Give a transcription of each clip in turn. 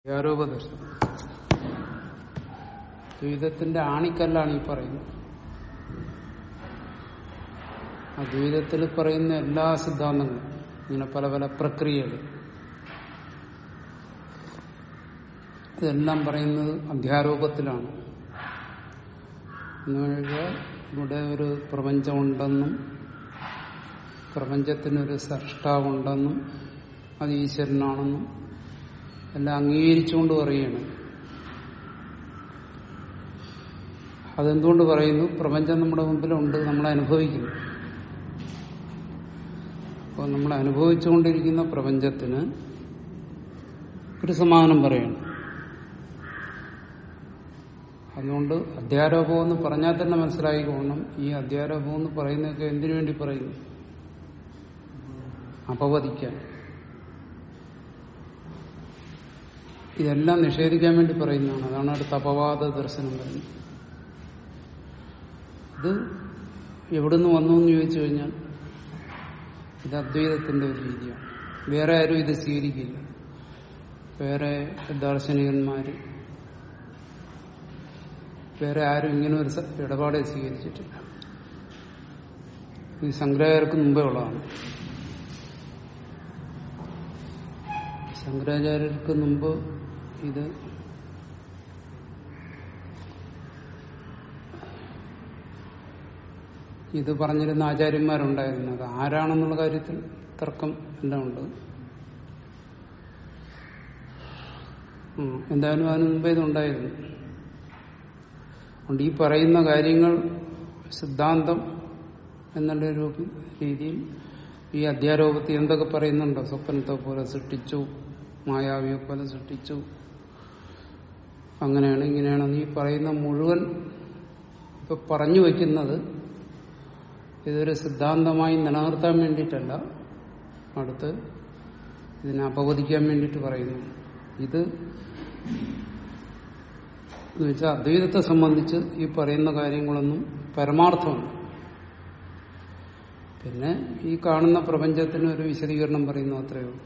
ആരോപദർശനം ദ്വൈതത്തിന്റെ ആണിക്കല്ലാണ് ഈ പറയുന്നത് അദ്വൈതത്തിൽ പറയുന്ന എല്ലാ സിദ്ധാന്തങ്ങളും ഇങ്ങനെ പല പല പ്രക്രിയകൾ ഇതെല്ലാം പറയുന്നത് അധ്യാരോപത്തിലാണ് എന്ന് പറഞ്ഞാൽ ഇവിടെ ഒരു പ്രപഞ്ചമുണ്ടെന്നും പ്രപഞ്ചത്തിനൊരു സൃഷ്ടാവുണ്ടെന്നും അത് ഈശ്വരനാണെന്നും എല്ലാം അംഗീകരിച്ചുകൊണ്ട് പറയുകയാണ് അതെന്തുകൊണ്ട് പറയുന്നു പ്രപഞ്ചം നമ്മുടെ മുമ്പിലുണ്ട് നമ്മൾ അനുഭവിക്കുന്നു അപ്പോൾ നമ്മൾ അനുഭവിച്ചുകൊണ്ടിരിക്കുന്ന പ്രപഞ്ചത്തിന് ഒരു സമാധാനം പറയണം അതുകൊണ്ട് അധ്യാരോപം എന്ന് പറഞ്ഞാൽ തന്നെ മനസ്സിലായിക്കോണം ഈ അധ്യാരോപം എന്ന് പറയുന്നതൊക്കെ എന്തിനു വേണ്ടി പറയുന്നു അപവദിക്കാൻ ഇതെല്ലാം നിഷേധിക്കാൻ വേണ്ടി പറയുന്നതാണ് അതാണ് അടുത്ത അപവാദ ദർശനം പറയുന്നത് ഇത് എവിടുന്ന് വന്നു എന്ന് ചോദിച്ചു കഴിഞ്ഞാൽ ഇത് അദ്വൈതത്തിന്റെ ഒരു രീതിയാണ് വേറെ ആരും ഇത് സ്വീകരിക്കില്ല വേറെ ദാർശനികന്മാര് വേറെ ആരും ഇങ്ങനെ ഒരു ഇടപാടെ സ്വീകരിച്ചിട്ടില്ല ഇത് ശങ്കരാചാര്യർക്ക് മുമ്പേ ഉള്ളതാണ് ശങ്കരാചാര്യർക്ക് മുമ്പ് ഇത് ഇത് പറഞ്ഞിരുന്ന ആചാര്യന്മാരുണ്ടായിരുന്നു അത് ആരാണെന്നുള്ള കാര്യത്തിൽ തർക്കം എല്ലാം ഉണ്ട് എന്തായാലും അതിനു മുമ്പേ ഇതുണ്ടായിരുന്നു അതുകൊണ്ട് ഈ പറയുന്ന കാര്യങ്ങൾ സിദ്ധാന്തം എന്നുള്ള ഒരു രീതിയിൽ ഈ അധ്യാരോപത്തിൽ എന്തൊക്കെ പറയുന്നുണ്ടോ സ്വപ്നത്തെ പോലെ സൃഷ്ടിച്ചു മായാവിയെ പോലെ സൃഷ്ടിച്ചു അങ്ങനെയാണ് ഇങ്ങനെയാണെന്ന് ഈ പറയുന്ന മുഴുവൻ ഇപ്പൊ പറഞ്ഞു വയ്ക്കുന്നത് ഇതൊരു സിദ്ധാന്തമായി നിലനിർത്താൻ വേണ്ടിയിട്ടല്ല അടുത്ത് ഇതിനെ അപവദിക്കാൻ വേണ്ടിയിട്ട് പറയുന്നു ഇത് എന്ന് വെച്ചാൽ അദ്വൈതത്തെ സംബന്ധിച്ച് ഈ പറയുന്ന കാര്യങ്ങളൊന്നും പരമാർത്ഥമാണ് പിന്നെ ഈ കാണുന്ന പ്രപഞ്ചത്തിന് ഒരു വിശദീകരണം പറയുന്നു അത്രയേ ഉള്ളൂ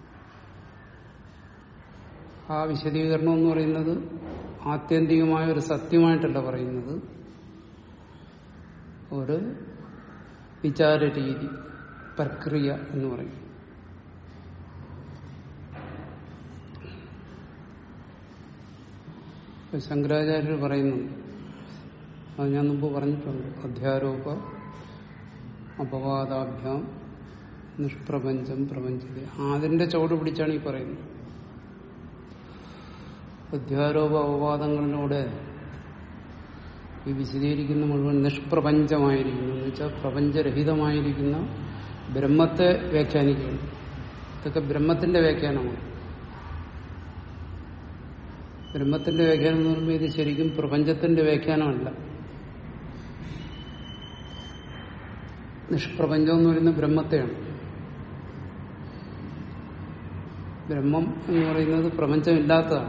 ആ വിശദീകരണം എന്ന് പറയുന്നത് ആത്യന്തികമായ ഒരു സത്യമായിട്ടല്ല പറയുന്നത് ഒരു വിചാര രീതി പ്രക്രിയ എന്ന് പറയും ശങ്കരാചാര്യർ പറയുന്നുണ്ട് അത് ഞാൻ മുമ്പ് പറഞ്ഞിട്ടുണ്ട് അധ്യാരോപ അപവാദാഭ്യാം നിഷ്പ്രപഞ്ചം പ്രപഞ്ചത അതിന്റെ ചുവട് പിടിച്ചാണ് ഈ പറയുന്നത് അധ്യാരോപ അപവാദങ്ങളിലൂടെ ഈ വിശദീകരിക്കുന്ന മുഴുവൻ നിഷ്പ്രപഞ്ചമായിരിക്കുന്നു എന്ന് വെച്ചാൽ പ്രപഞ്ചരഹിതമായിരിക്കുന്ന ബ്രഹ്മത്തെ വ്യാഖ്യാനിക്കുകയാണ് ഇതൊക്കെ ബ്രഹ്മത്തിന്റെ വ്യാഖ്യാനമാണ് ബ്രഹ്മത്തിന്റെ വ്യാഖ്യാനം എന്ന് പറയുമ്പോൾ ഇത് ശരിക്കും പ്രപഞ്ചത്തിന്റെ വ്യാഖ്യാനമല്ല നിഷ്പ്രപഞ്ചം എന്ന് പറയുന്നത് ബ്രഹ്മത്തെയാണ് ബ്രഹ്മം എന്ന് പറയുന്നത് പ്രപഞ്ചമില്ലാത്തതാണ്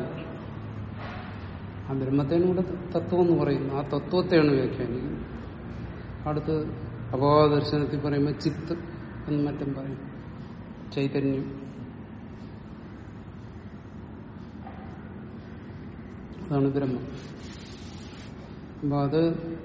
ആ ബ്രഹ്മത്തെയാണ് ഇവിടെ തത്വം എന്ന് പറയുന്നു ആ തത്വത്തെയാണ് വ്യാഖ്യാനിക്കുന്നത് അടുത്ത് അപവാദ ദർശനത്തിൽ പറയുമ്പോൾ ചിത്ത് എന്ന് മറ്റും പറയും ചൈതന്യം അതാണ് ബ്രഹ്മം അപ്പൊ അത്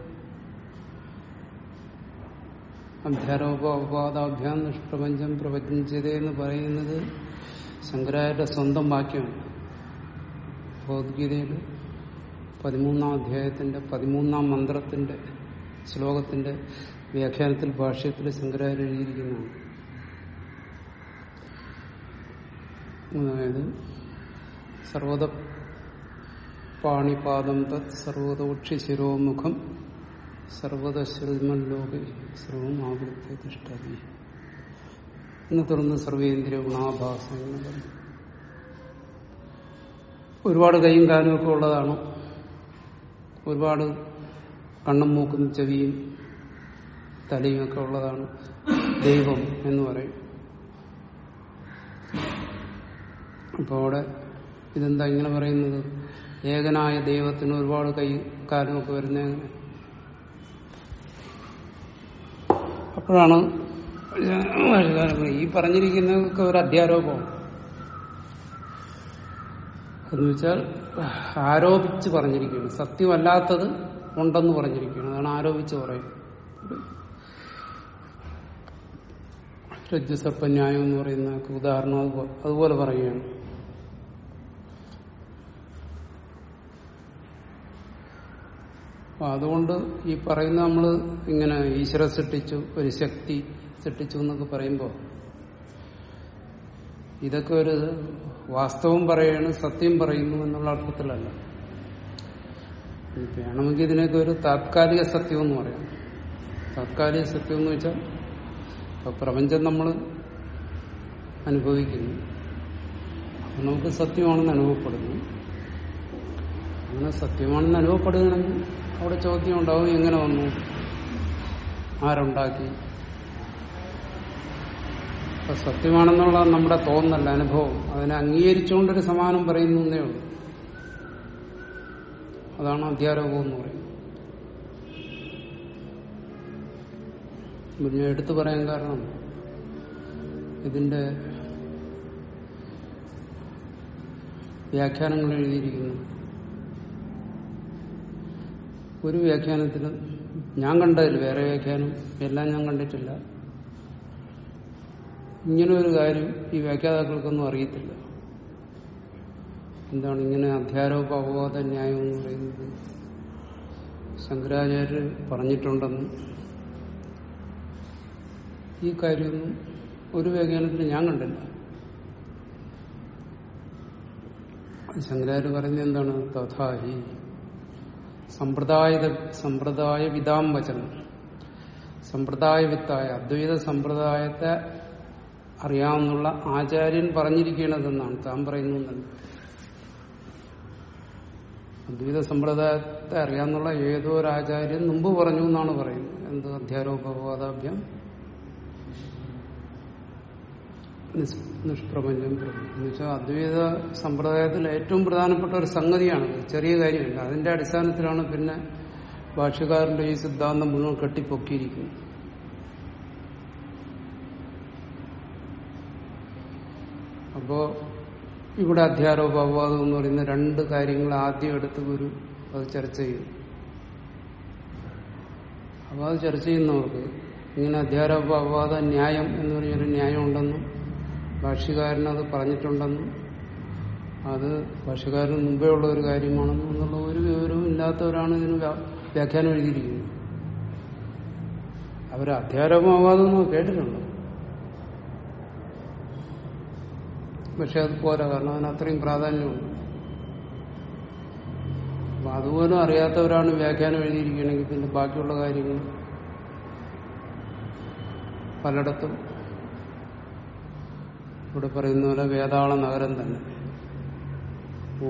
അധ്യാരോപ അപവാദാഭ്യാം നിഷ്പ്രപഞ്ചം പ്രപഞ്ചത എന്ന് പറയുന്നത് ശങ്കരാചാര്യ സ്വന്തം വാക്യമാണ് ഭഗവത്ഗീതയിൽ പതിമൂന്നാം അധ്യായത്തിന്റെ പതിമൂന്നാം മന്ത്രത്തിന്റെ ശ്ലോകത്തിന്റെ വ്യാഖ്യാനത്തിൽ ഭാഷ്യത്തിൽ ശങ്കരാചാര്യ എഴുതിയിരിക്കുന്നതാണ് അതായത് സർവത പാണിപാദം തത് സർവതോക്ഷി ശിരോമുഖം സർവതശ്രുതിമല്ലോകെ സർവം ആവൃത്തെ തിഷ്ടതി എന്ന് തുടർന്ന് സർവേന്ദ്രിയ ഗുണാഭാസം എന്ന് പറയും ഒരുപാട് കൈയും കാലും ഒക്കെ ഉള്ളതാണ് ഒരുപാട് കണ്ണും മൂക്കും ചെവിയും തലയും ഒക്കെ ഉള്ളതാണ് ദൈവം എന്ന് പറയും അപ്പോൾ അവിടെ ഇതെന്താ ഇങ്ങനെ പറയുന്നത് ഏകനായ ദൈവത്തിന് ഒരുപാട് കൈ കാലമൊക്കെ വരുന്ന അപ്പോഴാണ് ഈ പറഞ്ഞിരിക്കുന്നതൊക്കെ ഒരു അധ്യാരോപമാണ് എന്ന് വെച്ചാൽ ആരോപിച്ച് പറഞ്ഞിരിക്കുകയാണ് സത്യമല്ലാത്തത് ഉണ്ടെന്ന് പറഞ്ഞിരിക്കുകയാണ് അതാണ് ആരോപിച്ച് പറയും രജ്ജുസർപ്പന്യായം എന്ന് പറയുന്ന ഉദാഹരണം അതുപോ- അതുപോലെ പറയുകയാണ് അപ്പൊ അതുകൊണ്ട് ഈ പറയുന്ന നമ്മൾ ഇങ്ങനെ ഈശ്വര സൃഷ്ടിച്ചു ഒരു ശക്തി സൃഷ്ടിച്ചു എന്നൊക്കെ പറയുമ്പോൾ ഇതൊക്കെ ഒരു വാസ്തവം പറയാണ് സത്യം പറയുന്നു എന്നുള്ള അർത്ഥത്തിലല്ല ഇനി വേണമെങ്കിൽ ഇതിനൊക്കെ ഒരു താത്കാലിക സത്യം എന്ന് പറയാം താത്കാലിക സത്യം എന്ന് വെച്ചാൽ ഇപ്പൊ പ്രപഞ്ചം നമ്മൾ അനുഭവിക്കുന്നു അത് നമുക്ക് സത്യമാണെന്ന് അനുഭവപ്പെടുന്നു അങ്ങനെ സത്യമാണെന്ന് അനുഭവപ്പെടുകയാണെങ്കിൽ അവിടെ ചോദ്യം ഉണ്ടാവും എങ്ങനെ വന്നു ആരുണ്ടാക്കി അപ്പൊ സത്യമാണെന്നുള്ള നമ്മുടെ തോന്നല്ല അനുഭവം അതിനെ അംഗീകരിച്ചുകൊണ്ടൊരു സമാനം പറയുന്നു എന്നേ ഉള്ളൂ അതാണ് അധ്യാരോപം എന്ന് പറയുന്നത് ഇത് ഞാൻ എടുത്തു പറയാൻ കാരണം ഇതിന്റെ വ്യാഖ്യാനങ്ങൾ എഴുതിയിരിക്കുന്നു ഒരു വ്യാഖ്യാനത്തിന് ഞാൻ കണ്ടതിൽ വേറെ വ്യാഖ്യാനം എല്ലാം ഞാൻ കണ്ടിട്ടില്ല ഇങ്ങനെ ഒരു കാര്യം ഈ വ്യാഖ്യാതാക്കൾക്കൊന്നും അറിയത്തില്ല എന്താണ് ഇങ്ങനെ അധ്യാരോപ അപവാദ ന്യായം എന്ന് പറയുന്നത് ശങ്കരാചാര്യർ പറഞ്ഞിട്ടുണ്ടെന്ന് ഈ കാര്യമൊന്നും ഒരു വ്യാഖ്യാനത്തിന് ഞാൻ കണ്ടില്ല ശങ്കരാചാര്യ പറയുന്നത് എന്താണ് തഥാഹി സമ്പ്രദായ സമ്പ്രദായ വിതാം വചനം സമ്പ്രദായ വിത്തായ അദ്വൈത സമ്പ്രദായത്തെ അറിയാവുന്നുള്ള ആചാര്യൻ പറഞ്ഞിരിക്കണതെന്നാണ് താൻ പറയുന്നു എന്നല്ല അദ്വൈത സമ്പ്രദായത്തെ അറിയാവുന്നുള്ള ഏതോ ഒരു ആചാര്യൻ മുമ്പ് പറഞ്ഞു എന്നാണ് പറയുന്നത് എന്ത് അധ്യാരോപവാദാഭ്യം നിസ് നിഷ്പ്രപഞ്ചം എന്ന് വെച്ചാൽ അദ്വൈത സമ്പ്രദായത്തിൽ ഏറ്റവും പ്രധാനപ്പെട്ട ഒരു സംഗതിയാണ് ചെറിയ കാര്യമില്ല അതിന്റെ അടിസ്ഥാനത്തിലാണ് പിന്നെ ഭാഷ്യക്കാരന്റെ ഈ സിദ്ധാന്തം മുഴുവൻ കെട്ടിപ്പൊക്കിയിരിക്കുന്നത് അപ്പോ ഇവിടെ അധ്യാരോപ അപവാദം എന്ന് പറയുന്ന രണ്ട് കാര്യങ്ങൾ ആദ്യം എടുത്ത് ഗുരു അത് ചർച്ച ചെയ്യും അപ്പോൾ അത് ചർച്ച ചെയ്യുന്നവർക്ക് ഇങ്ങനെ അധ്യാരോപ അപവാദ ന്യായം എന്ന് പറഞ്ഞൊരു ന്യായം ഉണ്ടെന്നും ഭാഷ്യകാരൻ അത് പറഞ്ഞിട്ടുണ്ടെന്നും അത് ഭാഷ്യകാരന് മുമ്പേ ഉള്ള ഒരു കാര്യമാണെന്നും എന്നുള്ള ഒരു വിവരവും ഇല്ലാത്തവരാണ് ഇതിന് വ്യാ- വ്യാഖ്യാനം എഴുതിയിരിക്കുന്നത് അവർ അധ്യാരോപം അപവാദം കേട്ടിട്ടുണ്ട് പക്ഷെ അത് പോരാ കാരണം അതിന് അത്രയും പ്രാധാന്യമുണ്ട് അപ്പൊ അതുപോലും അറിയാത്തവരാണ് വ്യാഖ്യാനം എഴുതിയിരിക്കണമെങ്കിൽ പിന്നെ ബാക്കിയുള്ള കാര്യങ്ങൾ പലയിടത്തും ഇവിടെ പറയുന്ന പോലെ വേതാള നഗരം തന്നെ ഓ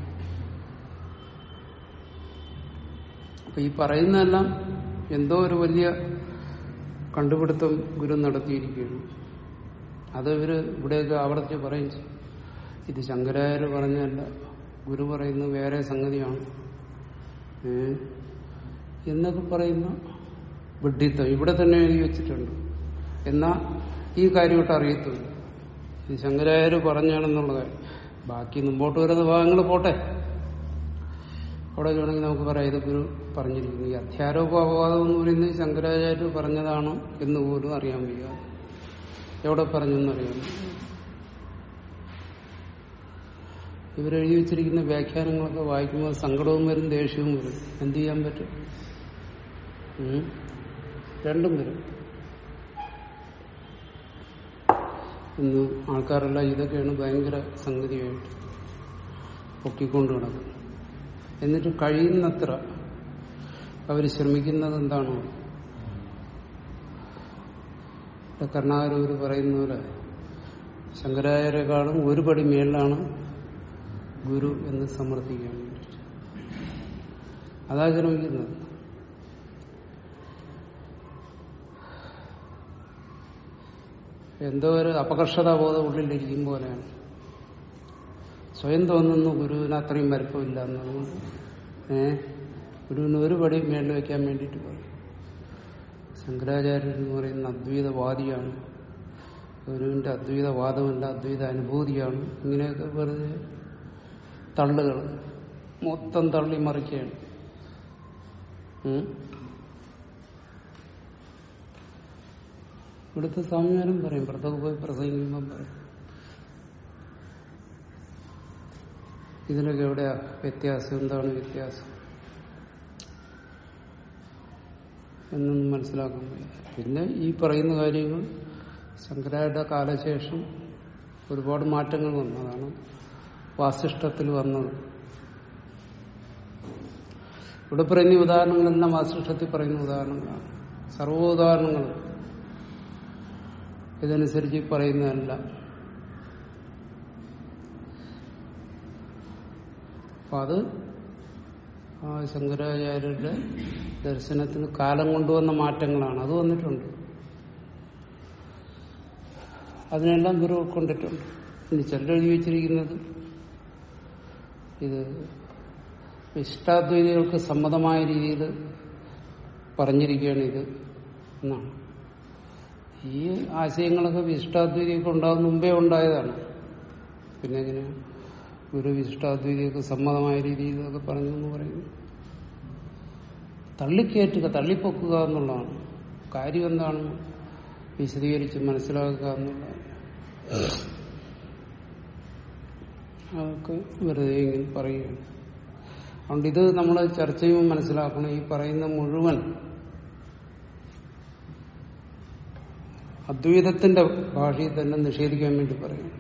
അപ്പൊ ഈ പറയുന്നതെല്ലാം എന്തോ ഒരു വലിയ കണ്ടുപിടുത്തം ഗുരു നടത്തിയിരിക്കുകയാണ് അത് ഇവര് ഇവിടെയൊക്കെ ആവർത്തിച്ച് പറയും ചെയ്യും. ഇത് ശങ്കരാചാര്യ പറഞ്ഞല്ല ഗുരു പറയുന്നത് വേറെ സംഗതിയാണ് ഏ? എന്നൊക്കെ പറയുന്ന വിഡ്ഢിത്തം ഇവിടെ തന്നെ എഴുതി വെച്ചിട്ടുണ്ട് എന്നാ ഈ കാര്യമായിട്ട് അറിയത്തില്ല ഇത് ശങ്കരാചാര്യ പറഞ്ഞാണെന്നുള്ള കാര്യം ബാക്കി മുമ്പോട്ട് വരുന്ന ഭാഗങ്ങൾ പോട്ടെ അവിടെ വേണമെങ്കിൽ നമുക്ക് പറയാം ഇത് ഗുരു പറഞ്ഞിരിക്കുന്നു ഈ അധ്യാരോപ അപവാദം എന്ന് പറയുന്നത് ശങ്കരാചാര്യ പറഞ്ഞതാണ് എന്ന് പോലും അറിയാൻ വയ്യ എവിടെ പറഞ്ഞെന്നറിയാം ഇവരെഴുതി വെച്ചിരിക്കുന്ന വ്യാഖ്യാനങ്ങളൊക്കെ വായിക്കുമ്പോൾ സങ്കടവും വരും ദേഷ്യവും വരും എന്ത് ചെയ്യാൻ പറ്റും ഉം? രണ്ടും വരും ഇന്ന് ആൾക്കാരെല്ലാം ഇതൊക്കെയാണ് ഭയങ്കര സംഗതിയായിട്ട് പൊക്കിക്കൊണ്ട് നടക്കുന്നത് എന്നിട്ട് കഴിയുന്നത്ര അവർ ശ്രമിക്കുന്നത് എന്താണോ ഇവിടെ കർണാകരൂർ പറയുന്ന പോലെ ശങ്കരാചാര്യരെക്കാളും ഒരു പടി മേളിലാണ് ഗുരു എന്ന് സമർത്ഥിക്കാൻ വേണ്ടിയിട്ട് അതാ ശ്രമിക്കുന്നത് എന്തോ ഒരു അപകർഷതാബോധം ഉള്ളിലിരിക്കും പോലെയാണ് സ്വയം തോന്നുന്നു ഗുരുവിന് അത്രയും വലുപ്പമില്ല എന്നതുകൊണ്ട് ഏ ഗുരുവിന് ഒരു പടി മേളിൽ വെക്കാൻ വേണ്ടിയിട്ട് പറയും ശങ്കരാചാര്യൻ എന്ന് പറയുന്ന അദ്വൈതവാദിയാണ് ഗുരുവിന്റെ അദ്വൈതവാദമല്ല അദ്വൈത അനുഭൂതിയാണ് ഇങ്ങനെയൊക്കെ വെറുതെ തള്ളുകൾ മൊത്തം തള്ളി മറിക്കുകയാണ് ഉം. ഇവിടുത്തെ സ്വാമിമാരും പറയും പുറത്തൊക്കെ പോയി പ്രസംഗിക്കുമ്പം പറയും ഇതിനൊക്കെ എവിടെയാ വ്യത്യാസം എന്താണ് വ്യത്യാസം എന്നൊന്നും മനസ്സിലാക്കാൻ വയ്യ പിന്നെ ഈ പറയുന്ന കാര്യങ്ങൾ ശങ്കരായുടെ കാലശേഷം ഒരുപാട് മാറ്റങ്ങൾ വന്നതാണ് വാസിഷ്ടത്തിൽ വന്നത് ഇവിടെ പറയുന്ന ഉദാഹരണങ്ങളെല്ലാം വാസിഷ്ടത്തിൽ പറയുന്ന ഉദാഹരണങ്ങളാണ് സർവ്വ ഉദാഹരണങ്ങളും ഇതനുസരിച്ച് പറയുന്നതല്ല അപ്പൊ അത് ആ ശങ്കരാചാര്യരുടെ ദർശനത്തിന് കാലം കൊണ്ടുവന്ന മാറ്റങ്ങളാണ് അത് വന്നിട്ടുണ്ട് അതിനെല്ലാം ഗുരു ഉൾക്കൊണ്ടിട്ടുണ്ട് ഇനി ചിലർ എഴുതി വെച്ചിരിക്കുന്നത് ഇത് ഇഷ്ടാദ്വൈതികൾക്ക് സമ്മതമായ രീതിയിൽ പറഞ്ഞിരിക്കുകയാണ് ഇത് എന്നാണ് ഈ ആശയങ്ങളൊക്കെ വിശിഷ്ടാദ്വൈതിയൊക്കെ ഉണ്ടാകുന്ന മുമ്പേ ഉണ്ടായതാണ് പിന്നെ എങ്ങനെ ഗുരു വിശിഷ്ടാദ്വൈതിയൊക്കെ സമ്മതമായ രീതിയിൽ ഇതൊക്കെ പറഞ്ഞു എന്ന് പറയുന്നു തള്ളിക്കയറ്റുക തള്ളിപ്പൊക്കുക എന്നുള്ളതാണ് കാര്യം എന്താണ് വിശദീകരിച്ച് മനസ്സിലാക്കുക എന്നുള്ളതാണ് അതൊക്കെ വെറുതെ ഇങ്ങനെ പറയുകയാണ് അതുകൊണ്ട് ഇത് നമ്മൾ ചർച്ച ചെയ്യുമ്പോൾ മനസ്സിലാക്കണം ഈ പറയുന്ന മുഴുവൻ അദ്വൈതത്തിന്റെ ഭാഷയിൽ തന്നെ നിഷേധിക്കാൻ വേണ്ടി പറയുന്നു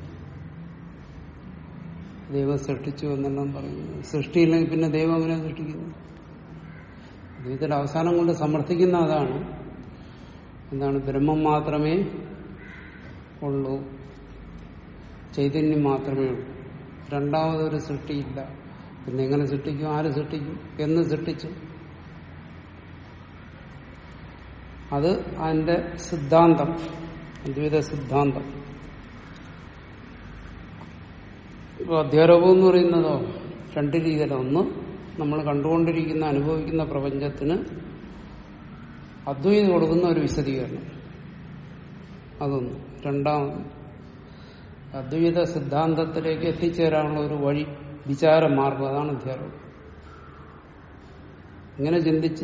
ദൈവം സൃഷ്ടിച്ചു എന്നെല്ലാം പറയുന്നു സൃഷ്ടിയില്ലെങ്കിൽ പിന്നെ ദൈവം അങ്ങനെ സൃഷ്ടിക്കുന്നു അദ്വൈതത്തിന്റെ അവസാനം കൊണ്ട് സമർത്ഥിക്കുന്ന അതാണ് എന്താണ് ബ്രഹ്മം മാത്രമേ ഉള്ളൂ ചൈതന്യം മാത്രമേ ഉള്ളൂ രണ്ടാമതൊരു സൃഷ്ടിയില്ല പിന്നെ എങ്ങനെ സൃഷ്ടിക്കും ആര് സൃഷ്ടിക്കും എന്ന് സൃഷ്ടിച്ചു അത് അതിന്റെ സിദ്ധാന്തം അദ്വൈത സിദ്ധാന്തം ഇപ്പൊ അധ്യാരോപം എന്ന് പറയുന്നതോ രണ്ട് രീതിയിലാണ് ഒന്ന് നമ്മൾ കണ്ടുകൊണ്ടിരിക്കുന്ന അനുഭവിക്കുന്ന പ്രപഞ്ചത്തിന് അദ്വൈതം കൊടുക്കുന്ന ഒരു വിശദീകരണം അതൊന്ന് രണ്ടാമത് അദ്വൈത സിദ്ധാന്തത്തിലേക്ക് എത്തിച്ചേരാനുള്ള ഒരു വഴി വിചാര മാർഗം അതാണ് അധ്യാരോപം ഇങ്ങനെ ചിന്തിച്ച്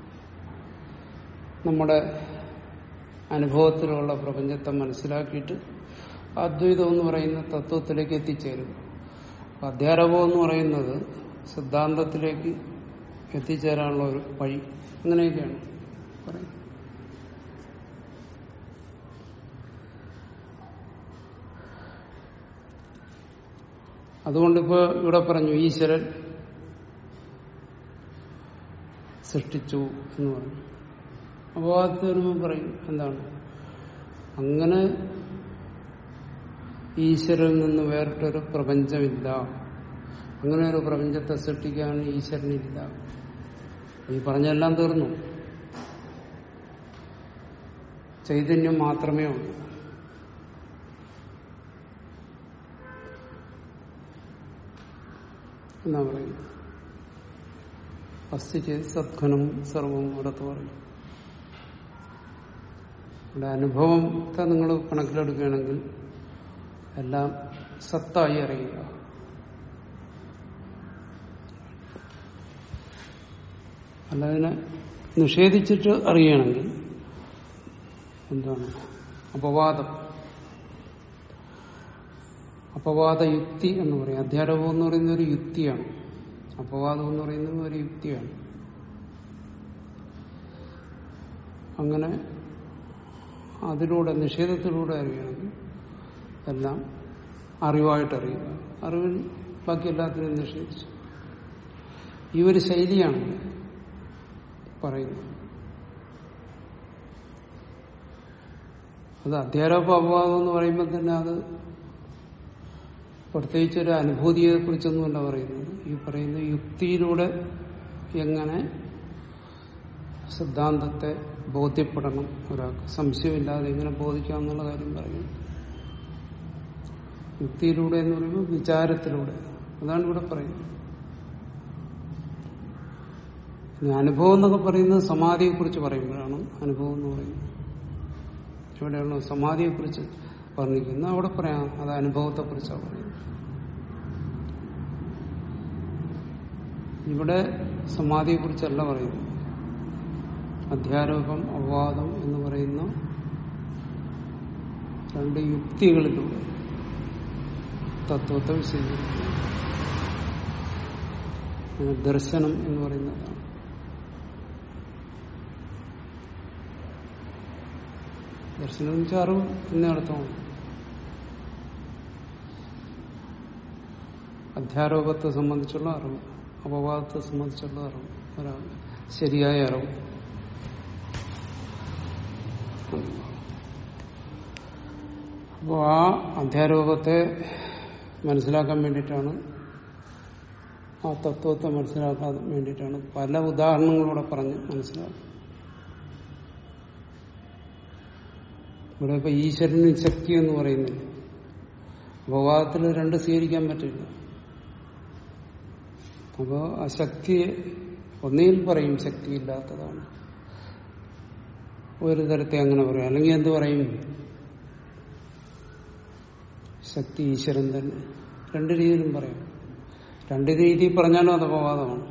നമ്മുടെ അനുഭവത്തിലുള്ള പ്രപഞ്ചത്തെ മനസ്സിലാക്കിയിട്ട് അദ്വൈതം എന്ന് പറയുന്ന തത്വത്തിലേക്ക് എത്തിച്ചേരുക അധ്യാരോപം എന്ന് പറയുന്നത് സിദ്ധാന്തത്തിലേക്ക് എത്തിച്ചേരാനുള്ള ഒരു വഴി അങ്ങനെയൊക്കെയാണ് പറയുന്നത് അതുകൊണ്ടിപ്പോ ഇവിടെ പറഞ്ഞു ഈശ്വരൻ സൃഷ്ടിച്ചു എന്ന് പറഞ്ഞു അപ്പോൾ അത് വരുമ്പോൾ പറയും എന്താണ് അങ്ങനെ ഈശ്വരനിൽ നിന്ന് വേറിട്ടൊരു പ്രപഞ്ചമില്ല അങ്ങനെ ഒരു പ്രപഞ്ചത്തെ സൃഷ്ടിക്കാൻ ഈശ്വരനില്ല ഈ പറഞ്ഞെല്ലാം തീർന്നു ചൈതന്യം മാത്രമേ ഉള്ളൂ എന്നാ പറയുന്നത് അസ്ഥി ചെയ്ത് സദ്ഘനം സർവം അടുത്ത് പറയും ഇവിടെ അനുഭവത്തെ നിങ്ങൾ കണക്കിലെടുക്കുകയാണെങ്കിൽ എല്ലാം സത്തായി അറിയുക അല്ലതിനെ നിഷേധിച്ചിട്ട് അറിയണമെങ്കിൽ എന്താണ് അപവാദം അപവാദ യുക്തി എന്ന് പറയും അധ്യാരോപം എന്ന് പറയുന്ന ഒരു യുക്തിയാണ് അപവാദം എന്ന് പറയുന്നത് ഒരു യുക്തിയാണ് അങ്ങനെ അതിലൂടെ നിഷേധത്തിലൂടെ അറിയണമെങ്കിൽ എല്ലാം അറിവായിട്ട് അറിയുക അറിവിൽ ബാക്കി എല്ലാത്തിനും നിഷേധിച്ചു ഈ ഒരു ശൈലിയാണ് പറയുന്നത് അത് അധ്യാരോപ അപവാദം എന്ന് പറയുമ്പോൾ തന്നെ അത് പ്രത്യേകിച്ചൊരു അനുഭൂതിയെ കുറിച്ചൊന്നുമല്ല പറയുന്നത് ഈ പറയുന്ന യുക്തിയിലൂടെ എങ്ങനെ സിദ്ധാന്തത്തെ ബോധ്യപ്പെടണം ഒരാൾക്ക് സംശയമില്ലാതെ എങ്ങനെ ബോധിക്കാം എന്നുള്ള കാര്യം പറയുന്നു യുക്തിയിലൂടെ എന്ന് പറയുമ്പോൾ വിചാരത്തിലൂടെ അതാണ് ഇവിടെ പറയുന്നത് ഇനി അനുഭവം എന്നൊക്കെ പറയുന്നത് സമാധിയെ കുറിച്ച് പറയുമ്പോഴാണ് അനുഭവം എന്ന് പറയുന്നത് എവിടെയാണോ സമാധിയെ കുറിച്ച് വർണ്ണിക്കുന്നത് അവിടെ പറയാം അത് അനുഭവത്തെ കുറിച്ചാണ് പറയുന്നത് ഇവിടെ സമാധിയെക്കുറിച്ചല്ല പറയുന്നത് അധ്യാരോപം അപവാദം എന്ന് പറയുന്ന രണ്ട് യുക്തികളിലൂടെ തത്വത്തെ വിശദീകരിക്കുന്നു അതിന് ദർശനം എന്ന് പറയുന്നതാണ് ദർശനം എന്ന് വെച്ചാൽ അറിവ് എന്ന അർത്ഥമാണ് അധ്യാരോപത്തെ സംബന്ധിച്ചുള്ള അറിവ് അപവാദത്തെ സംബന്ധിച്ചുള്ള അറിവ് ഒരാൾ ശരിയായ അറിവ് അപ്പോൾ ആ അധ്യാരോപത്തെ മനസ്സിലാക്കാൻ വേണ്ടിയിട്ടാണ് ആ തത്വത്തെ മനസ്സിലാക്കാൻ വേണ്ടിയിട്ടാണ് പല ഉദാഹരണങ്ങളൂടെ പറഞ്ഞ് മനസ്സിലാക്കുക ഇവിടെ ഇപ്പൊ ഈശ്വരന് ശക്തി എന്ന് പറയുന്നില്ല അപവാദത്തിൽ രണ്ട് സ്വീകരിക്കാൻ പറ്റില്ല അപ്പോ ആ ശക്തിയെ ഒന്നിൽ പറയും ശക്തിയില്ലാത്തതാണ് ഒരു തരത്തെ അങ്ങനെ പറയും അല്ലെങ്കിൽ എന്ത് പറയും ശക്തി ഈശ്വരൻ തന്നെ രണ്ട് രീതിയിലും പറയാം രണ്ട് രീതിയിൽ പറഞ്ഞാലും അത് അപവാദമാണ്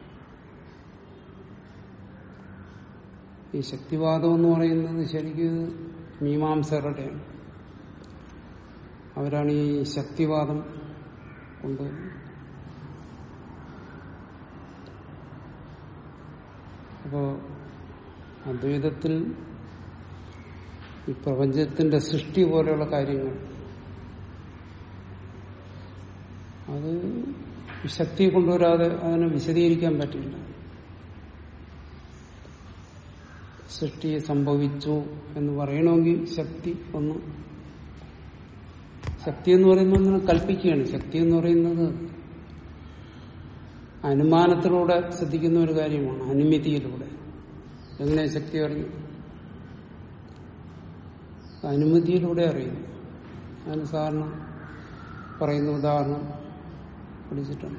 ഈ ശക്തിവാദം എന്ന് പറയുന്നത് ശരിക്കും മീമാംസകരുടെയാണ് അവരാണ് ഈ ശക്തിവാദം കൊണ്ടുവരുന്നത് അപ്പോ അദ്വൈതത്തിൽ ഈ പ്രപഞ്ചത്തിന്റെ സൃഷ്ടി പോലെയുള്ള കാര്യങ്ങൾ അത് ശക്തിയെ കൊണ്ടുവരാതെ അതിനെ വിശദീകരിക്കാൻ പറ്റില്ല സൃഷ്ടി സംഭവിച്ചു എന്ന് പറയണമെങ്കിൽ ശക്തി ഒന്ന് ശക്തി എന്ന് പറയുന്നത് ഒന്നിനെ കൽപ്പിക്കുകയാണ് ശക്തി എന്ന് പറയുന്നത് അനുമാനത്തിലൂടെ ശ്രദ്ധിക്കുന്ന ഒരു കാര്യമാണ് അനുമതിയിലൂടെ എങ്ങനെ ശക്തി അറിയും അനുമതിയിലൂടെ അറിയുന്നു അതിന് സാറിന് പറയുന്ന ഉദാഹരണം പഠിച്ചിട്ടുണ്ട്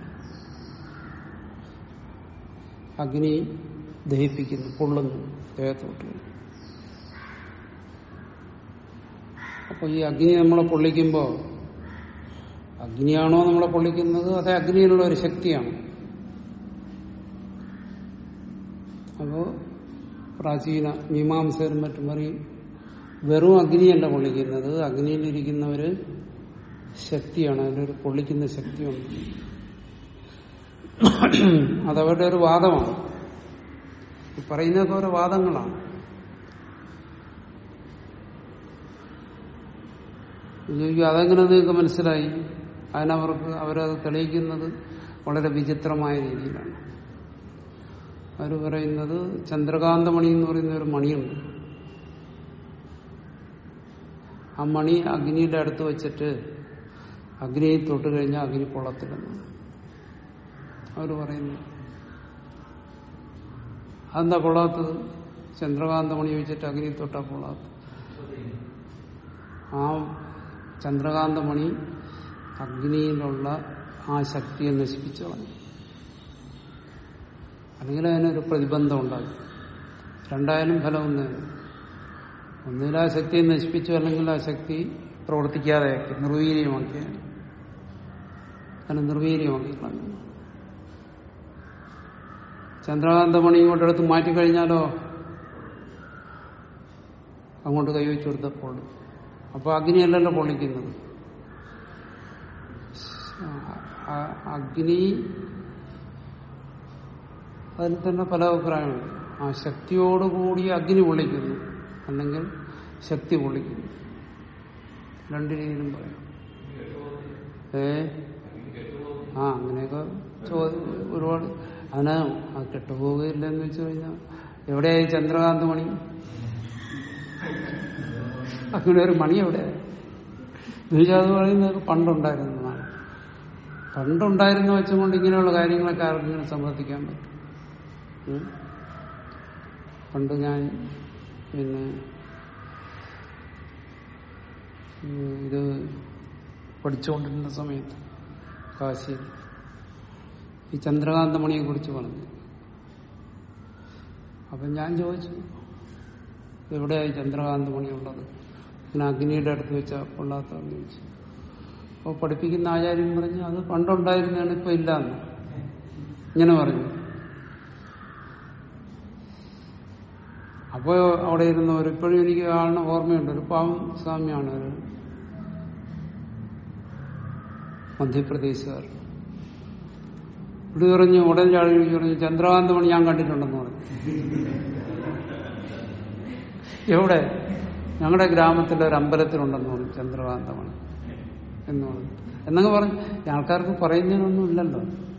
അഗ്നി ദഹിപ്പിക്കുന്നു പൊള്ളുന്നു ദേഹത്തോട്ട് അപ്പൊ ഈ അഗ്നി നമ്മളെ പൊള്ളിക്കുമ്പോൾ അഗ്നിയാണോ നമ്മളെ പൊള്ളിക്കുന്നത് അതേ അഗ്നിയിലുള്ള ഒരു ശക്തിയാണ് അപ്പോ പ്രാചീന മീമാംസകരും മറ്റും പറയും വെറും അഗ്നിയല്ല പൊള്ളിക്കുന്നത് അഗ്നിയിലിരിക്കുന്ന ഒരു ശക്തിയാണ് അതിലൊരു പൊള്ളിക്കുന്ന ശക്തിയുണ്ട് അതവരുടെ ഒരു വാദമാണ് ഈ പറയുന്നതൊക്കെ ഓരോ വാദങ്ങളാണ് ചോദിക്കും അതെങ്ങനെ നിങ്ങൾക്ക് മനസ്സിലായി അതിനവർക്ക് അവരത് തെളിയിക്കുന്നത് വളരെ വിചിത്രമായ രീതിയിലാണ് അവർ പറയുന്നത് ചന്ദ്രകാന്തമണി എന്ന് പറയുന്ന ഒരു മണിയുണ്ട് ആ മണി അഗ്നിയുടെ അടുത്ത് വെച്ചിട്ട് അഗ്നിയെ തൊട്ട് കഴിഞ്ഞാൽ അഗ്നി പൊള്ളത്തില്ലെന്നാണ് അവർ പറയുന്നു അതെന്താ പൊള്ളാത്തത് ചന്ദ്രകാന്തമണി വെച്ചിട്ട് അഗ്നി തൊട്ടാ പൊള്ളാത്തത് ആ ചന്ദ്രകാന്തമണി അഗ്നിയിലുള്ള ആ ശക്തിയെ നശിപ്പിച്ചു കളഞ്ഞു അല്ലെങ്കിൽ അതിനൊരു പ്രതിബന്ധം ഉണ്ടാകും രണ്ടായാലും ഫലം ഒന്ന് ഒന്നിൽ ആ ശക്തിയെ നശിപ്പിച്ചു അല്ലെങ്കിൽ ആ ശക്തി പ്രവർത്തിക്കാതെ നിർവീര്യമാക്കി അതിനെ നിർവീര്യമാക്കി കളഞ്ഞു ചന്ദ്രകാന്തമണി ഇങ്ങോട്ടെടുത്ത് മാറ്റിക്കഴിഞ്ഞാലോ അങ്ങോട്ട് കൈവച്ചു കൊടുത്തപ്പോൾ അപ്പൊ അഗ്നിയല്ലല്ലോ പൊള്ളിക്കുന്നത് അഗ്നി അതിൽ തന്നെ പല അഭിപ്രായമുണ്ട് ആ ശക്തിയോടുകൂടി അഗ്നി പൊള്ളിക്കുന്നു അല്ലെങ്കിൽ ശക്തി പൊള്ളിക്കുന്നു രണ്ട് രീതിയിലും പറയാം ഏ ആ അങ്ങനെയൊക്കെ ചോദ്യം ഒരുപാട് അതിന് ആ കെട്ടുപോകുകയില്ലെന്ന് വെച്ച് കഴിഞ്ഞാൽ എവിടെയായി ചന്ദ്രകാന്ത് മണി അങ്ങനെ ഒരു മണി എവിടെ എന്നുവെച്ചാൽ അത് പറയുന്നത് പണ്ടുണ്ടായിരുന്നതാണ് പണ്ടുണ്ടായിരുന്ന വെച്ചുകൊണ്ട് ഇങ്ങനെയുള്ള കാര്യങ്ങളൊക്കെ ആർക്കെങ്കിലും സമ്മതിക്കാൻ പറ്റും ഉം? പണ്ട് ഞാൻ പിന്നെ ഉം, ഇത് പഠിച്ചുകൊണ്ടിരുന്ന സമയത്ത് കാശിയിൽ ഈ ചന്ദ്രകാന്തമണിയെ കുറിച്ച് പറഞ്ഞു അപ്പം ഞാൻ ചോദിച്ചു എവിടെയായി ചന്ദ്രകാന്തമണി ഉള്ളത് പിന്നെ അഗ്നിയുടെ അടുത്ത് വെച്ച കൊള്ളാത്തതെന്ന് ചോദിച്ചു അപ്പോൾ പഠിപ്പിക്കുന്ന ആചാര്യം പറഞ്ഞ് അത് പണ്ടുണ്ടായിരുന്നതാണ് ഇപ്പൊ ഇല്ലാന്ന് ഇങ്ങനെ പറഞ്ഞു അപ്പോൾ അവിടെ ഇരുന്നവർ ഇപ്പോഴും എനിക്ക് ആളിനെ ഓർമ്മയുണ്ട് ഒരു പാവം സ്വാമിയാണ് ഒരു മധ്യപ്രദേശുകാർ ഇവിടെ പറഞ്ഞു ഉടൻ ചാടി വിളിച്ച് പറഞ്ഞു ചന്ദ്രകാന്ത മണി ഞാൻ കണ്ടിട്ടുണ്ടെന്ന് പറഞ്ഞു എവിടെ ഞങ്ങളുടെ ഗ്രാമത്തിലെ ഒരു അമ്പലത്തിലുണ്ടെന്ന് പറഞ്ഞു ചന്ദ്രകാന്ത മണി എന്ന് പറഞ്ഞു എന്നങ്ങ് പറഞ്ഞു ഈ ആൾക്കാർക്ക് പറയുന്നതിനൊന്നും ഇല്ലല്ലോ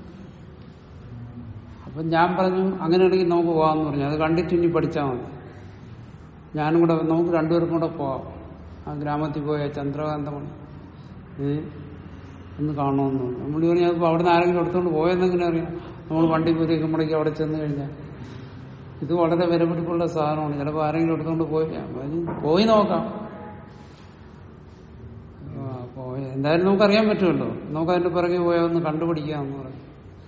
അപ്പൊ ഞാൻ പറഞ്ഞു അങ്ങനെയാണെങ്കിൽ നമുക്ക് പോകാമെന്ന് പറഞ്ഞു അത് കണ്ടിട്ട് ഇനി പഠിച്ചാൽ മതി ഞാനും കൂടെ നമുക്ക് രണ്ടുപേർക്കും കൂടെ പോവാം ആ ഗ്രാമത്തിൽ പോയ ചന്ദ്രകാന്തമണി ഏ ഒന്ന് കാണണമെന്ന് പറഞ്ഞു നമ്മൾ പറഞ്ഞു അപ്പോൾ അവിടെ നിന്ന് ആരെങ്കിലും എടുത്തുകൊണ്ട് പോയെന്നെങ്ങനെ അറിയാം നമ്മൾ വണ്ടി പോരേക്ക് മുടക്കി അവിടെ ചെന്ന് കഴിഞ്ഞാൽ ഇത് വളരെ വിലപിടിപ്പുള്ള സാധനമാണ് ചിലപ്പോൾ ആരെങ്കിലും എടുത്തുകൊണ്ട് പോയി ഞാൻ പറഞ്ഞു, പോയി നോക്കാം ആ, പോയി എന്തായാലും നമുക്കറിയാൻ പറ്റുമല്ലോ നമുക്ക് അതിന്റെ പിറകെ പോയാൽ ഒന്ന് കണ്ടുപിടിക്കാമെന്ന് പറഞ്ഞു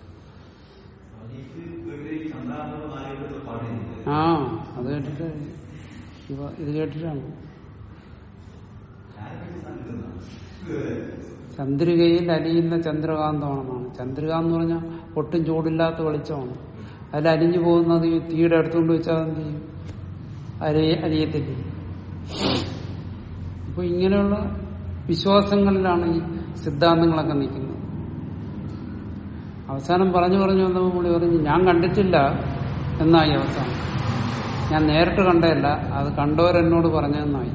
ആ അത് കേട്ടിട്ട് ഇവ ഇത് കേട്ടിട്ടാണ് ചന്ദ്രികയിൽ അലിയുന്ന ചന്ദ്രകാന്തമാണെന്നാണ് ചന്ദ്രിക എന്ന് പറഞ്ഞാൽ ഒട്ടും ചൂടില്ലാത്ത വെളിച്ചമാണ് അതിൽ അലിഞ്ഞു പോകുന്നത് ഈ തീയുടെ അടുത്തുകൊണ്ട് വെച്ചാൽ എന്ത് ചെയ്യും അലിയ അലിയത്തില്ല അപ്പൊ ഇങ്ങനെയുള്ള വിശ്വാസങ്ങളിലാണ് ഈ സിദ്ധാന്തങ്ങളൊക്കെ നിൽക്കുന്നത് അവസാനം പറഞ്ഞു പറഞ്ഞു വന്നപ്പോൾ പുള്ളി പറഞ്ഞു ഞാൻ കണ്ടിട്ടില്ല എന്നായി അവസാനം ഞാൻ നേരിട്ട് കണ്ടതല്ല അത് കണ്ടവരെന്നോട് പറഞ്ഞതെന്നായി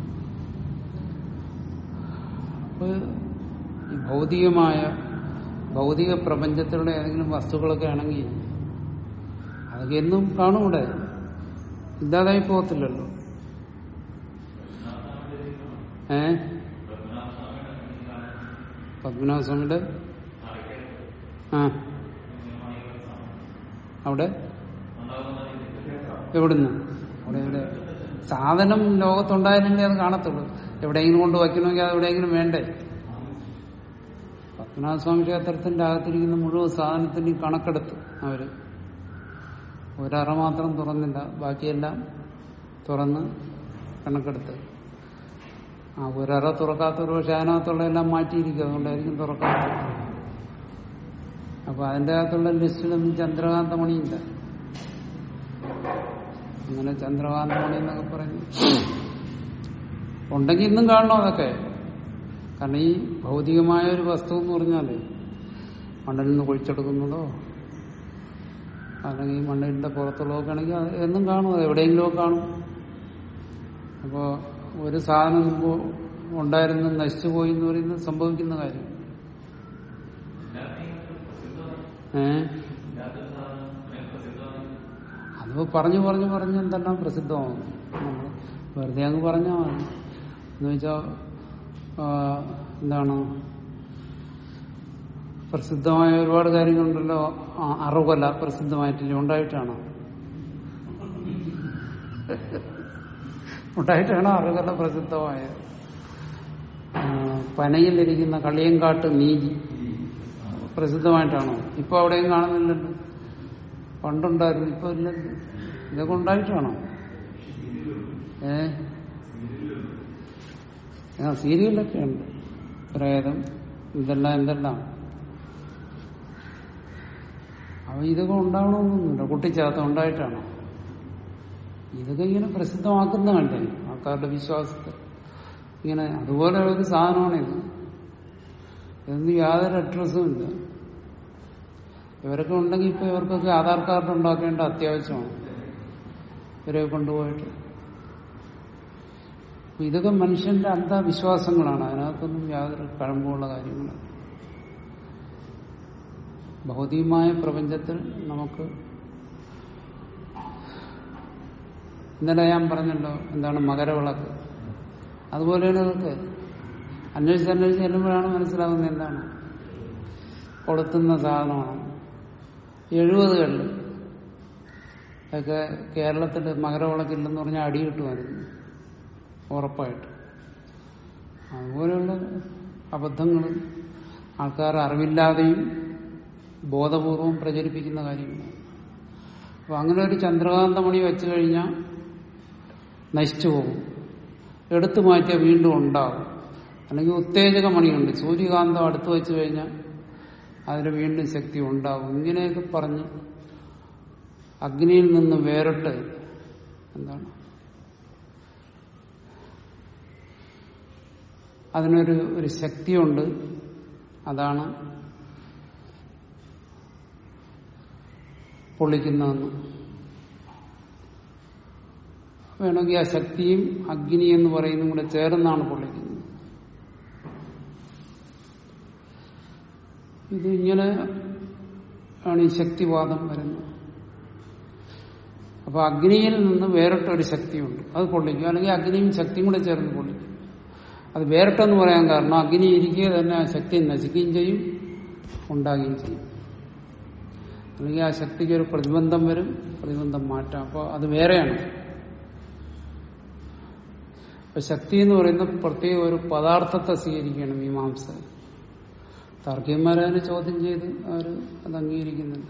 അപ്പൊ ഈ ഭൗതികമായ ഭൗതിക പ്രപഞ്ചത്തിലുള്ള ഏതെങ്കിലും വസ്തുക്കളൊക്കെ ആണെങ്കിൽ അതൊക്കെ എന്നും കാണും ഇവിടെ ഇല്ലാതായി പോകത്തില്ലല്ലോ ഏ പത്മനാഭസ്വാമിയുടെ ആ അവിടെ എവിടുന്ന് അവിടെ ഇവിടെ സാധനം ലോകത്തുണ്ടായാലല്ലേ അത് കാണത്തുള്ളൂ എവിടെയെങ്കിലും കൊണ്ട് വയ്ക്കണമെങ്കിൽ അത് എവിടെയെങ്കിലും വേണ്ടേ പത്മനാഭസ്വാമി ക്ഷേത്രത്തിന്റെ അകത്തിരിക്കുന്ന മുഴുവൻ സാധനത്തിന്റെയും കണക്കെടുത്ത് അവര് ഒരറ മാത്രം തുറന്നില്ല ബാക്കിയെല്ലാം തുറന്ന് കണക്കെടുത്ത് ആ ഒരറ തുറക്കാത്തൊരു പക്ഷെ അതിനകത്തുള്ള എല്ലാം മാറ്റിയിരിക്കും അതുകൊണ്ടായിരിക്കും തുറക്കാത്തത് അപ്പൊ അതിന്റെ അകത്തുള്ള ലിസ്റ്റിലൊന്നും ചന്ദ്രകാന്തമണിയില്ല അങ്ങനെ ചന്ദ്രകാന്തമണി എന്നൊക്കെ പറയുന്നു ഉണ്ടെങ്കിൽ ഇന്നും കാണണം അതൊക്കെ കാരണം ഈ ഭൗതികമായ ഒരു വസ്തു എന്ന് പറഞ്ഞാലേ മണ്ണിൽ നിന്ന് കുഴിച്ചെടുക്കുന്നതോ അല്ലെങ്കിൽ മണ്ണിന്റെ പുറത്തുള്ളതൊക്കെ ആണെങ്കിൽ അത് എന്നും കാണും അത് എവിടെയെങ്കിലുമൊക്കെ കാണും അപ്പോൾ ഒരു സാധനം മുമ്പ് ഉണ്ടായിരുന്നു നശിച്ചു പോയി എന്ന് പറയുന്നത് സംഭവിക്കുന്ന കാര്യം ഏ അത് പറഞ്ഞു പറഞ്ഞു പറഞ്ഞ് എന്തെല്ലാം പ്രസിദ്ധമാകും നമ്മൾ വെറുതെ അങ്ങ് പറഞ്ഞാൽ മതി എന്ന് വെച്ചാൽ എന്താണ് പ്രസിദ്ധമായ ഒരുപാട് കാര്യങ്ങളുണ്ടല്ലോ ആ, അറുകൊല പ്രസിദ്ധമായിട്ടില്ല ഉണ്ടായിട്ടാണോ ഉണ്ടായിട്ടാണോ അറുകൊല പ്രസിദ്ധമായത് ആ, പനയിലിരിക്കുന്ന കളിയങ്കാട്ട് നീതി പ്രസിദ്ധമായിട്ടാണോ ഇപ്പൊ അവിടെയും കാണുന്നില്ലല്ലോ പണ്ടുണ്ടായിരുന്നു ഇപ്പൊ ഇല്ലല്ലോ ഇതൊക്കെ ഉണ്ടായിട്ടാണോ ഏ ആ സീരിയലൊക്കെ ഉണ്ട് പ്രേതം ഇതെല്ലാം എന്തെല്ലാം അപ്പൊ ഇതൊക്കെ ഉണ്ടാവണമെന്നൊന്നുമില്ല കുട്ടിച്ചാത്തം ഉണ്ടായിട്ടാണോ ഇതൊക്കെ ഇങ്ങനെ പ്രസിദ്ധമാക്കുന്ന കണ്ടേ ആൾക്കാരുടെ വിശ്വാസത്തെ ഇങ്ങനെ അതുപോലെ ഒരു സാധനമാണിത് ഇതൊന്നും യാതൊരു അഡ്രസ്സും ഇല്ല ഇവരൊക്കെ ഉണ്ടെങ്കിൽ ഇപ്പൊ ഇവർക്കൊക്കെ ആധാർ കാർഡ് ഉണ്ടാക്കേണ്ട അത്യാവശ്യമാണ് ഇവരെ കൊണ്ടുപോയിട്ട് അപ്പൊ ഇതൊക്കെ മനുഷ്യന്റെ അന്ധവിശ്വാസങ്ങളാണ് അതിനകത്തൊന്നും യാതൊരു കഴമ്പുള്ള കാര്യങ്ങളല്ല ഭൗതികമായ പ്രപഞ്ചത്തിൽ നമുക്ക് ഇന്നലെ ഞാൻ പറഞ്ഞല്ലോ എന്താണ് മകരവിളക്ക് അതുപോലെയാണ് ഇതൊക്കെ അന്വേഷിച്ച് അന്വേഷിച്ച് ചെല്ലുമ്പോഴാണ് മനസ്സിലാകുന്നത് എന്താണ് കൊളുത്തുന്ന സാധനമാണ് എഴുപതുകളിൽ ഒക്കെ കേരളത്തിൽ മകരവിളക്കില്ലെന്ന് പറഞ്ഞാൽ അടി കിട്ടുമായിരുന്നു ഉറപ്പായിട്ട് അതുപോലെയുള്ള അബദ്ധങ്ങൾ ആൾക്കാർ അറിവില്ലാതെയും ബോധപൂർവം പ്രചരിപ്പിക്കുന്ന കാര്യങ്ങളാണ് അപ്പൊ അങ്ങനെ ഒരു ചന്ദ്രകാന്തമണി വെച്ചു കഴിഞ്ഞാൽ നശിച്ചു പോകും എടുത്തു മാറ്റിയാൽ വീണ്ടും ഉണ്ടാകും അല്ലെങ്കിൽ ഉത്തേജക മണിയുണ്ട് സൂര്യകാന്തം അടുത്ത് വെച്ച് കഴിഞ്ഞാൽ അതിന് വീണ്ടും ശക്തി ഉണ്ടാകും ഇങ്ങനെയൊക്കെ പറഞ്ഞ് അഗ്നിയിൽ നിന്ന് വേറിട്ട് എന്താണ് അതിനൊരു ഒരു ശക്തിയുണ്ട് അതാണ് പൊള്ളിക്കുന്നതെന്ന് വേണമെങ്കിൽ ആ ശക്തിയും അഗ്നി എന്ന് പറയുന്നതും കൂടെ ചേർന്നാണ് പൊള്ളിക്കുന്നത് ഇത് ഇങ്ങനെ ആണ് ഈ ശക്തിവാദം വരുന്നത് അപ്പൊ അഗ്നിയിൽ നിന്ന് വേറിട്ടൊരു ശക്തിയുണ്ട് അത് പൊള്ളിക്കും അല്ലെങ്കിൽ അഗ്നിയും ശക്തിയും കൂടെ ചേർന്ന് പൊള്ളിക്കും അത് വേറിട്ടെന്ന് പറയാൻ കാരണം അഗ്നി ഇരിക്കുക തന്നെ ആ ശക്തി നശിക്കുകയും ചെയ്യും ഉണ്ടാകുകയും ചെയ്യും അല്ലെങ്കിൽ ആ ശക്തിക്ക് ഒരു പ്രതിബന്ധം വരും പ്രതിബന്ധം മാറ്റാം അപ്പോൾ അത് വേറെയാണ് അപ്പൊ ശക്തി എന്ന് പറയുന്നത് പ്രത്യേക ഒരു പദാർത്ഥത്തെ സ്വീകരിക്കുകയാണ് മീമാംസ താർക്കികന്മാരതിനെ ചോദ്യം ചെയ്ത് അവർ അത് അംഗീകരിക്കുന്നുണ്ട്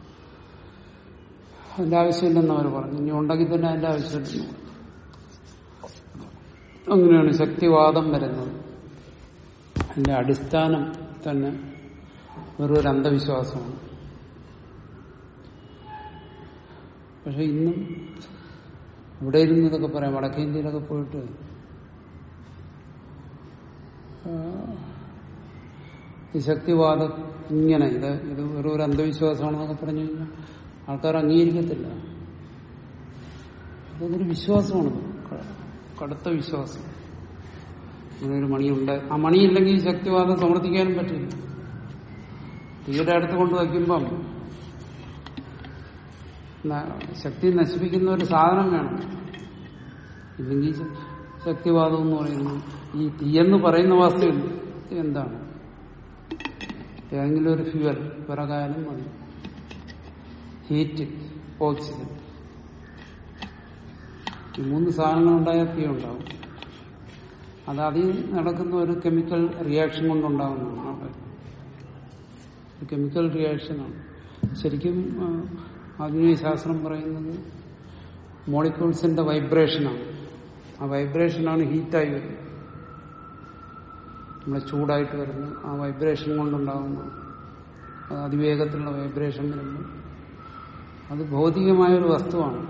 അതിന്റെ ആവശ്യമില്ലെന്ന് അവർ പറഞ്ഞു ഇനി ഉണ്ടെങ്കിൽ തന്നെ അതിന്റെ ആവശ്യമില്ലെന്ന് പറഞ്ഞു അങ്ങനെയാണ് ശക്തിവാദം വരുന്നത് അതിന്റെ അടിസ്ഥാനം തന്നെ വെറൊരു അന്ധവിശ്വാസമാണ് പക്ഷെ ഇന്നും ഇവിടെ ഇരുന്ന് ഇതൊക്കെ പറയാം വടക്കേ ഇന്ത്യയിലൊക്കെ പോയിട്ട് ആ, ഈ ശക്തിവാദം ഇങ്ങനെ ഇത് ഇത് വെറും ഒരു അന്ധവിശ്വാസമാണെന്നൊക്കെ പറഞ്ഞു കഴിഞ്ഞാൽ ആൾക്കാർ അംഗീകരിക്കത്തില്ല അതൊരു വിശ്വാസമാണ് ക- കടുത്ത വിശ്വാസം അങ്ങനെ ഒരു മണിയുണ്ട് ആ മണിയില്ലെങ്കിൽ ഈ ശക്തിവാദം സമർത്ഥിക്കാനും പറ്റില്ല തീയുടെ അടുത്ത് കൊണ്ട് വയ്ക്കുമ്പം ന- ശക്തി നശിപ്പിക്കുന്ന ഒരു സാധനം വേണം ഇല്ലെങ്കിൽ ശ- ശക്തിവാദം എന്ന് പറയുന്നു ഈ തീയെന്ന് പറയുന്ന വസ്തു എന്താണ് ഏതെങ്കിലും ഒരു ഫ്യൂവൽ വിറകായാലും മതി ഹീറ്റ് ഓക്സിജൻ ഈ മൂന്ന് സാധനങ്ങൾ ഉണ്ടായാൽ തീ ഉണ്ടാവും അത് അതിൽ നടക്കുന്ന ഒരു കെമിക്കൽ റിയാക്ഷൻ കൊണ്ടുണ്ടാകുന്നതാണ് അവിടെ ഒരു കെമിക്കൽ റിയാക്ഷനാണ് ശരിക്കും ആ, ആധുനിക ശാസ്ത്രം പറയുന്നത് മോളിക്യൂൾസിന്റെ വൈബ്രേഷനാണ് ആ വൈബ്രേഷനാണ് ഹീറ്റായി വരുന്നത് നമ്മളെ ചൂടായിട്ട് വരുന്ന ആ വൈബ്രേഷൻ കൊണ്ടുണ്ടാകുന്ന അത് അതിവേഗത്തിലുള്ള വൈബ്രേഷൻ വരുമ്പോൾ അത് ഭൗതികമായ ഒരു വസ്തുവാണ്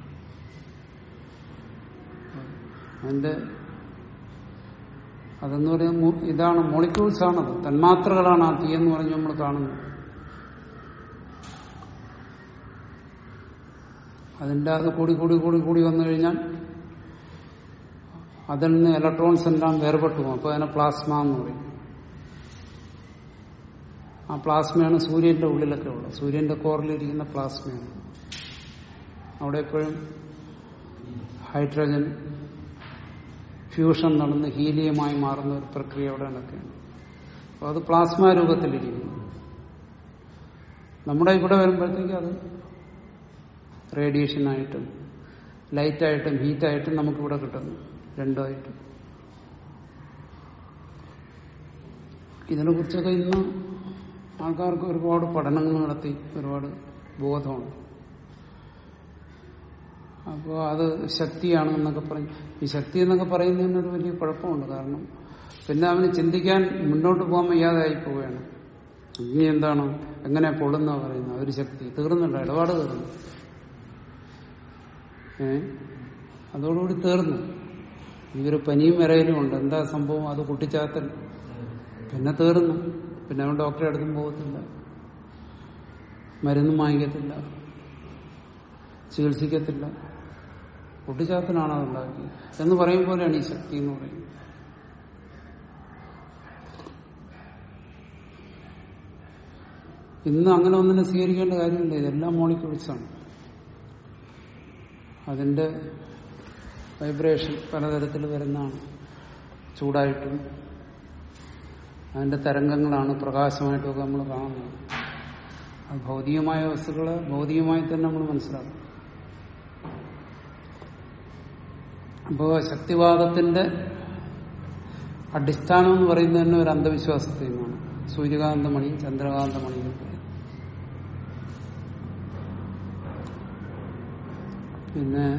അതിന്റെ അതെന്ന് പറയുന്നത് മു- ഇതാണ് മോളിക്യൂൾസ് ആണത് തന്മാത്രകളാണ് ആ തീ എന്ന് പറഞ്ഞ് നമ്മൾ കാണുന്നത് അതിന്റെ അത് കൂടി കൂടി കൂടി കൂടി വന്നു കഴിഞ്ഞാൽ അതിൽ നിന്ന് ഇലക്ട്രോൺസ് എല്ലാം വേർപെട്ടു പോകും അപ്പൊ അതിനെ പ്ലാസ്മ എന്ന് പറയും ആ പ്ലാസ്മയാണ് സൂര്യന്റെ ഉള്ളിലൊക്കെ ഉള്ളത് സൂര്യന്റെ കോറിലിരിക്കുന്ന പ്ലാസ്മയാണ് അവിടെ എപ്പോഴും ഹൈഡ്രജൻ ഫ്യൂഷൻ നടന്ന് ഹീലിയമായി മാറുന്ന ഒരു പ്രക്രിയ അവിടെ നടക്കുകയാണ് അപ്പോൾ അത് പ്ലാസ്മ രൂപത്തിലിരിക്കുന്നു നമ്മുടെ ഇവിടെ വരുമ്പോഴത്തേക്ക് അത് റേഡിയേഷനായിട്ടും ലൈറ്റായിട്ടും ഹീറ്റായിട്ടും നമുക്കിവിടെ കിട്ടുന്നു രണ്ടുമായിട്ടും ഇതിനെ കുറിച്ചൊക്കെ ഇന്ന് ആൾക്കാർക്ക് ഒരുപാട് പഠനങ്ങൾ നടത്തി ഒരുപാട് ബോധമുണ്ട് അപ്പോൾ അത് ശക്തിയാണ് എന്നൊക്കെ പറഞ്ഞ് ഈ ശക്തി എന്നൊക്കെ പറയുന്നതിന് ഒരു വലിയ കുഴപ്പമുണ്ട് കാരണം പിന്നെ അവന് ചിന്തിക്കാൻ മുന്നോട്ട് പോകാൻ വയ്യാതായി പോവുകയാണ് ഇനി എന്താണ് എങ്ങനെ പൊള്ളുന്ന പറയുന്നത് ഒരു ശക്തി തീർന്നില്ല ഇടപാട് തീർന്നു ഏ അതോടുകൂടി തീർന്നു ഈ ഒരു പനിയും വിറയലും ഉണ്ട് എന്താ സംഭവം അത് കുട്ടിച്ചാത്തൽ പിന്നെ തീർന്നു പിന്നെ അവൻ ഡോക്ടറെ അടുത്തും പോകത്തില്ല മരുന്നും വാങ്ങിക്കത്തില്ല ചികിത്സിക്കത്തില്ല കുട്ടിച്ചാത്തനാണ് അതുണ്ടാക്കിയത് എന്ന് പറയും പോലെയാണ് ഈ ശക്തി എന്ന് പറയുന്നത് ഇന്ന് അങ്ങനെ ഒന്നിനെ സ്വീകരിക്കേണ്ട കാര്യമില്ല ഇതെല്ലാം മോളിക്യൂൾസാണ് അതിന്റെ വൈബ്രേഷൻ പലതരത്തിൽ വരുന്നതാണ് ചൂടായിട്ടും അതിന്റെ തരംഗങ്ങളാണ് പ്രകാശമായിട്ടുമൊക്കെ നമ്മൾ കാണുന്നത് അത് ഭൗതികമായ വസ്തുക്കളെ ഭൗതികമായി തന്നെ നമ്മൾ മനസ്സിലാക്കും അപ്പോൾ ശക്തിവാദത്തിന്റെ അടിസ്ഥാനം എന്ന് പറയുന്നത് തന്നെ ഒരു അന്ധവിശ്വാസത്തെയുമാണ് സൂര്യകാന്തമണി ചന്ദ്രകാന്തമണി എന്ന് പറയും പിന്നെ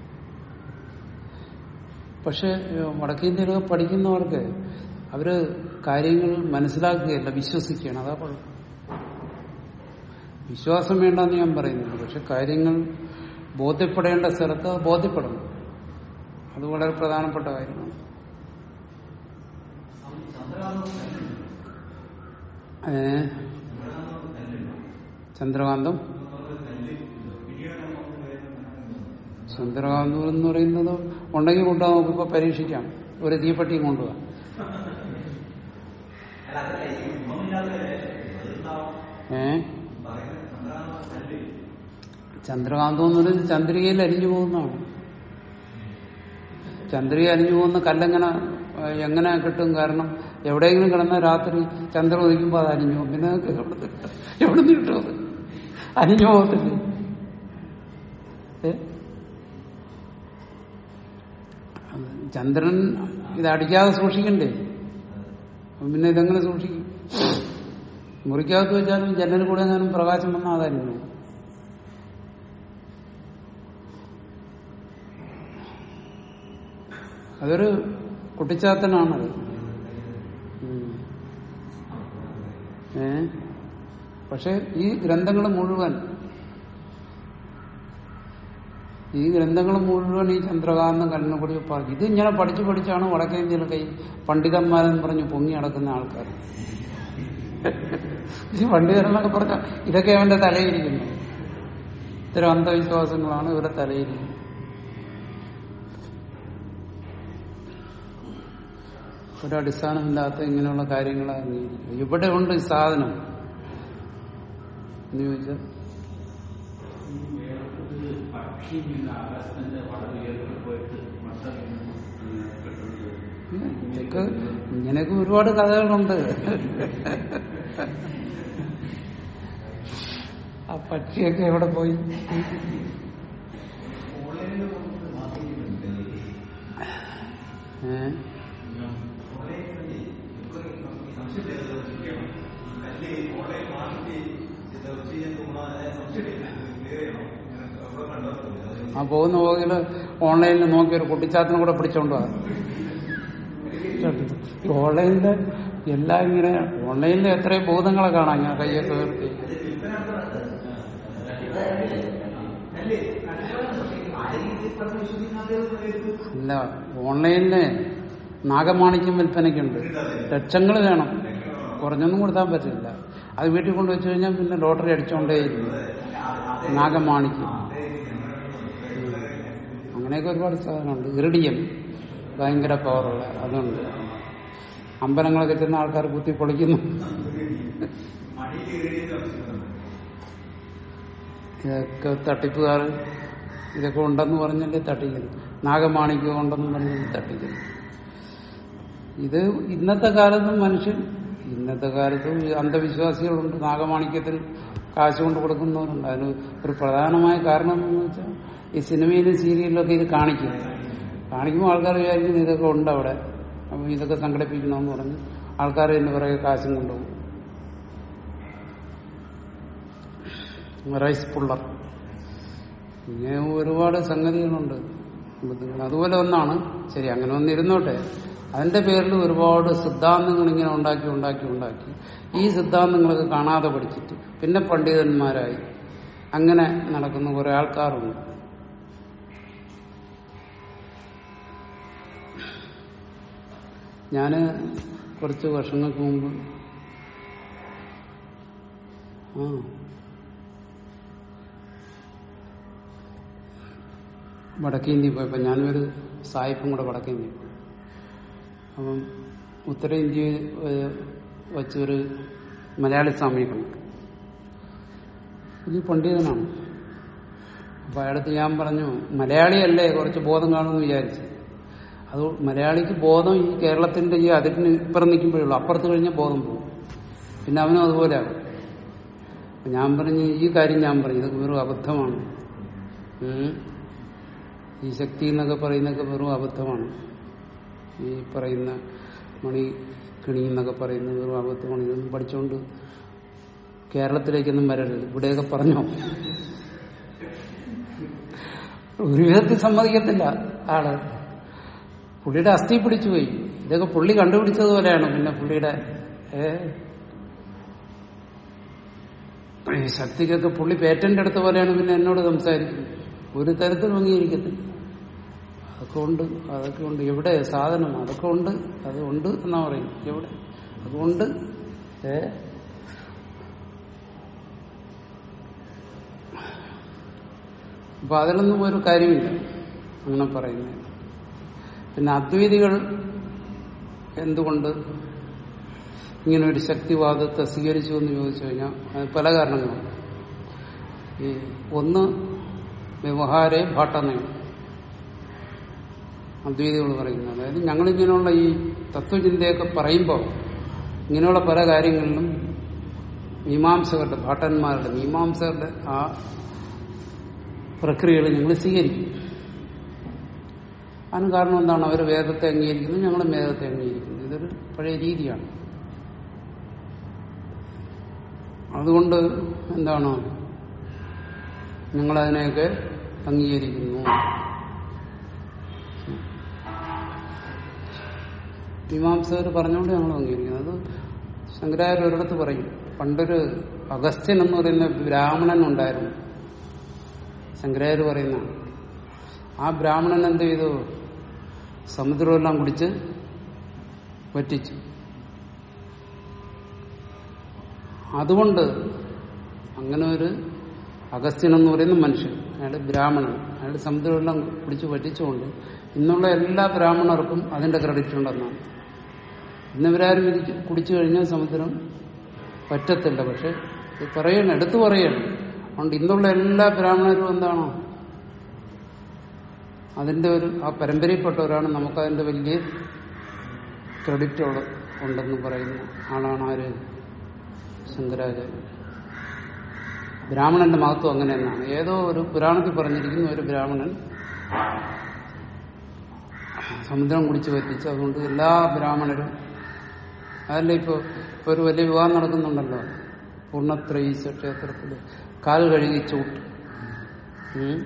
പക്ഷെ വടക്കേന്ത്യയിലൊക്കെ പഠിക്കുന്നവർക്ക് അവര് കാര്യങ്ങൾ മനസ്സിലാക്കുകയല്ല വിശ്വസിക്കുകയാണ് അതാ കുഴപ്പം വിശ്വാസം വേണ്ടെന്ന് ഞാൻ പറയുന്നില്ല പക്ഷെ കാര്യങ്ങൾ ബോധ്യപ്പെടേണ്ട സ്ഥലത്ത് അത് ബോധ്യപ്പെടണം അത് വളരെ പ്രധാനപ്പെട്ട കാര്യമാണ് ഏ ചന്ദ്രകാന്തം ചന്ദ്രകാന്തം എന്ന് പറയുന്നത് ഉണ്ടെങ്കിൽ കൊണ്ടുപോകാൻ നമുക്കിപ്പോ പരീക്ഷിക്കാം ഒരു തീപ്പെട്ടിയും കൊണ്ടുപോകാം ഏ ചന്ദ്രകാന്തം എന്ന് പറയുന്നത് ചന്ദ്രികയിൽ അരിഞ്ഞു പോകുന്നതാണ് ചന്ദ്രിക അരിഞ്ഞു പോകുന്ന കല്ലെങ്ങനെ ഏഹ്, എങ്ങനെ കിട്ടും കാരണം എവിടെയെങ്കിലും കിടന്ന രാത്രി ചന്ദ്രൻ ഉദിക്കുമ്പോൾ അത് അരിഞ്ഞു പോകും പിന്നെ നിങ്ങൾക്ക് എവിടുന്ന് കിട്ടും? എവിടുന്ന് കിട്ടും അത് അരിഞ്ഞു പോകത്തില്ലേ ഏ? അത് ചന്ദ്രൻ ഇത് അടിക്കാതെ സൂക്ഷിക്കണ്ടേ അപ്പം പിന്നെ ഇതെങ്ങനെ സൂക്ഷിക്കും മുറിക്കകത്ത് വെച്ചാലും ജനലിൽ കൂടെ എങ്ങാനും പ്രകാശം വന്നാൽ അതരിഞ്ഞു പോകും. അതൊരു കുട്ടിച്ചാത്തനാണത് ഉം. ഏ പക്ഷെ ഈ ഗ്രന്ഥങ്ങൾ മുഴുവൻ ഈ ഗ്രന്ഥങ്ങൾ മുഴുവൻ ഈ ചന്ദ്രകാന്തം കല്ലിനെക്കുടി ഇത് ഇങ്ങനെ പഠിച്ചു പഠിച്ചാണ് വടക്കേന്ത്യയിലൊക്കെ ഈ പണ്ഡിതന്മാരെന്ന് പറഞ്ഞ് പൊങ്ങി നടക്കുന്ന ആൾക്കാർ ഈ പണ്ഡിതരെന്നൊക്കെ പറഞ്ഞ ഇതൊക്കെ അവന്റെ തലയിരിക്കുന്നു ഇത്തരം അന്ധവിശ്വാസങ്ങളാണ് ഇവരുടെ തലയിരിക്കുന്നത് ഒരടിസ്ഥാനമില്ലാത്ത ഇങ്ങനെയുള്ള കാര്യങ്ങൾ അംഗീകരിക്കും ഇവിടെ ഉണ്ട് ഈ സാധനം എന്ന് ചോദിച്ചാൽ പക്ഷി നിന്ന് ആകാശത്തിന്റെ വളരെ ഉയർത്തി പോയിട്ട് മട്ടം കിട്ടുന്നത് ഇതൊക്കെ ഇങ്ങനെയൊക്കെ ഒരുപാട് കഥകളുണ്ട് ആ പക്ഷിയൊക്കെ എവിടെ പോയി ഏ ആ പോകുന്ന പോകില് ഓൺലൈനിൽ നോക്കി ഒരു കുട്ടിച്ചാത്തിനെ കൂടെ പിടിച്ചോണ്ട് പോകാം ഓൺലൈനില് എല്ലാം ഇങ്ങനെ ഓൺലൈനിൽ എത്രയും ഭൂതങ്ങളെ കാണാം ഞാൻ കയ്യൊക്കെ ഉയർത്തി ഇല്ല ഓൺലൈനില് നാഗമാണിക്യം വിൽപ്പനയ്ക്കുണ്ട് ലക്ഷങ്ങൾ വേണം കുറഞ്ഞൊന്നും കൊടുത്താൻ പറ്റില്ല അത് വീട്ടിൽ കൊണ്ട് വെച്ച് കഴിഞ്ഞാൽ പിന്നെ ലോട്ടറി അടിച്ചോണ്ടേയിരിക്കും നാഗമാണിക്യം അങ്ങനെയൊക്കെ ഒരുപാട് സാധനമുണ്ട് ഇറിഡിയം ഭയങ്കര പവറുള്ള അതുണ്ട് അമ്പലങ്ങളൊക്കെ ചെന്ന ആൾക്കാർ കുത്തി പൊളിക്കുന്നു ഇതൊക്കെ തട്ടിപ്പുകാർ ഇതൊക്കെ ഉണ്ടെന്ന് പറഞ്ഞല്ലേ തട്ടിക്കുന്നു നാഗമാണിക്യം ഉണ്ടെന്ന് പറഞ്ഞ് തട്ടിക്കുന്നു ഇത് ഇന്നത്തെ കാലത്തും മനുഷ്യൻ ഇന്നത്തെ കാലത്തും ഈ അന്ധവിശ്വാസികളുണ്ട് നാഗമാണിക്യത്തിൽ കാശ് കൊണ്ട് കൊടുക്കുന്നവരുണ്ട് അതിന് ഒരു പ്രധാനമായ കാരണം എന്ന് വെച്ചാൽ ഈ സിനിമയിലും സീരിയലിലൊക്കെ ഇത് കാണിക്കും കാണിക്കുമ്പോൾ ആൾക്കാർ വിചാരിക്കുന്നു ഇതൊക്കെ ഉണ്ട് അവിടെ അപ്പം ഇതൊക്കെ സംഘടിപ്പിക്കണമെന്ന് പറഞ്ഞ് ആൾക്കാർ തന്നെ പിറകെ കാശും കൊണ്ടുപോകും റൈസ് പുള്ളർ ഇങ്ങനെ ഒരുപാട് സംഗതികളുണ്ട് അതുപോലെ ഒന്നാണ് ശരി അങ്ങനെ ഒന്നിരുന്നോട്ടെ അതിന്റെ പേരിൽ ഒരുപാട് സിദ്ധാന്തങ്ങൾ ഇങ്ങനെ ഉണ്ടാക്കി ഉണ്ടാക്കി ഉണ്ടാക്കി ഈ സിദ്ധാന്തങ്ങളൊക്കെ കാണാതെ പഠിച്ചിട്ട് പിന്നെ പണ്ഡിതന്മാരായി അങ്ങനെ നടക്കുന്ന കുറെ ആൾക്കാരുണ്ട് ഞാന് കുറച്ച് വർഷങ്ങൾക്ക് മുമ്പ് ആ വടക്കേന്ത്യ പോയപ്പോൾ ഞാനൊരു സായിപ്പും കൂടെ വടക്കേന്ത്യ പോയി അപ്പം ഉത്തരേന്ത്യയിൽ ഏഹ്, വച്ചൊരു മലയാളി സ്വാമിയെ കണ്ടു വലിയ പണ്ഡിതനാണ് അപ്പൊ അയാളത്ത് ഞാൻ പറഞ്ഞു മലയാളിയല്ലേ കുറച്ച് ബോധം കാണുമെന്ന് വിചാരിച്ചു അത് മലയാളിക്ക് ബോധം ഈ കേരളത്തിന്റെ ഈ അതിന് ഇപ്പുറം നിൽക്കുമ്പോഴുള്ളൂ അപ്പുറത്ത് കഴിഞ്ഞാൽ ബോധം പോകും പിന്നെ അവനും അതുപോലെ ആകും അപ്പൊ ഞാൻ പറഞ്ഞു ഈ കാര്യം ഞാൻ പറഞ്ഞു ഇതൊക്കെ വെറും അബദ്ധമാണ് ഉം. ഈ ശക്തി എന്നൊക്കെ പറയുന്നതൊക്കെ വെറും അബദ്ധമാണ് ഈ പറയുന്ന മണി കിണി എന്നൊക്കെ പറയുന്നത് വെറും അബദ്ധമാണ് ഇതൊന്നും പഠിച്ചുകൊണ്ട് കേരളത്തിലേക്കൊന്നും വരരുത് ഇവിടെയൊക്കെ പറഞ്ഞോ ഒരു വിധത്തിൽ സമ്മതിക്കത്തില്ല ആള് പുള്ളിയുടെ അസ്ഥി പിടിച്ചു പോയി ഇതൊക്കെ പുള്ളി കണ്ടുപിടിച്ചതുപോലെയാണ് പിന്നെ പുള്ളിയുടെ ഏ ഈ ശക്തിക്കൊക്കെ പുള്ളി പേറ്റന്റ് എടുത്ത പോലെയാണ് പിന്നെ എന്നോട് സംസാരിക്കുന്നത് ഒരു തരത്തിലും അംഗീകരിക്കത്തില്ല അതൊക്കെ ഉണ്ട് അതൊക്കെ ഉണ്ട് എവിടെ സാധനം അതൊക്കെ ഉണ്ട് അത് ഉണ്ട് എന്നാ പറയും എവിടെ അതുകൊണ്ട് ഏ അപ്പൊ അതിലൊന്നും ഒരു കാര്യമില്ല അങ്ങനെ പറയുന്നത് പിന്നെ അദ്വൈതികൾ എന്തുകൊണ്ട് ഇങ്ങനെ ഒരു ശക്തിവാദത്തെ സ്വീകരിച്ചു എന്ന് ചോദിച്ചു കഴിഞ്ഞാൽ അത് പല കാരണങ്ങളുണ്ട് ഈ ഒന്ന് വ്യവഹാരെ ഭാട്ടനയം അദ്വൈതികൾ പറയുന്നത് അതായത് ഞങ്ങളിങ്ങനെയുള്ള ഈ തത്വചിന്തയൊക്കെ പറയുമ്പോൾ ഇങ്ങനെയുള്ള പല കാര്യങ്ങളിലും മീമാംസകരുടെ ഭാട്ടന്മാരുടെ മീമാംസകരുടെ ആ പ്രക്രിയകൾ ഞങ്ങൾ സ്വീകരിക്കും അതിന് കാരണം എന്താണ് അവർ വേദത്തെ അംഗീകരിക്കുന്നു ഞങ്ങളും വേദത്തെ അംഗീകരിക്കുന്നു ഇതൊരു പഴയ രീതിയാണ് അതുകൊണ്ട് എന്താണ് ഞങ്ങളതിനെയൊക്കെ അംഗീകരിക്കുന്നു മീമാംസകർ പറഞ്ഞുകൊണ്ട് ഞങ്ങൾ അംഗീകരിക്കുന്നു അത് ശങ്കരാചാര്യ ഒരിടത്ത് പറയും പണ്ടൊരു അഗസ്ത്യൻ എന്ന് പറയുന്ന ബ്രാഹ്മണൻ ഉണ്ടായിരുന്നു ശങ്കരാചാര്യ പറയുന്നതാണ് ആ ബ്രാഹ്മണൻ എന്ത് ചെയ്തു സമുദ്രമെല്ലാം കുടിച്ച് വറ്റിച്ചു അതുകൊണ്ട് അങ്ങനെ ഒരു അഗസ്ത്യൻ എന്ന് പറയുന്ന മനുഷ്യൻ അയാൾ ബ്രാഹ്മണൻ അയാൾ സമുദ്രമെല്ലാം കുടിച്ച് വറ്റിച്ചുകൊണ്ട് ഇന്നുള്ള എല്ലാ ബ്രാഹ്മണർക്കും അതിന്റെ ക്രെഡിറ്റ് ഉണ്ടെന്നാണ് ഇന്നിവരാരും ഇത് കുടിച്ചു കഴിഞ്ഞാൽ സമുദ്രം പറ്റത്തില്ല പക്ഷെ ഇത് പറയണം എടുത്തു പറയണം അതുകൊണ്ട് ഇന്നുള്ള എല്ലാ ബ്രാഹ്മണരും എന്താണോ അതിന്റെ ഒരു ആ പരമ്പരയിൽപ്പെട്ടവരാണ് നമുക്കതിന്റെ വലിയ ക്രെഡിറ്റ് ഉണ്ടെന്ന് പറയുന്ന ആളാണ് ആര് ശങ്കരാചാര്യൻ ബ്രാഹ്മണന്റെ മഹത്വം അങ്ങനെ എന്നാണ് ഏതോ ഒരു പുരാണത്തിൽ പറഞ്ഞിരിക്കുന്ന ഒരു ബ്രാഹ്മണൻ സമുദ്രം കുടിച്ചു പറ്റിച്ച് അതുകൊണ്ട് എല്ലാ ബ്രാഹ്മണരും അതല്ല ഇപ്പോ ഇപ്പൊ ഒരു വലിയ വിവാഹം നടക്കുന്നുണ്ടല്ലോ പൂർണ്ണത്രയീശ ക്ഷേത്രത്തിൽ കാൽ കഴുകി ചൂട്ട് ഉം.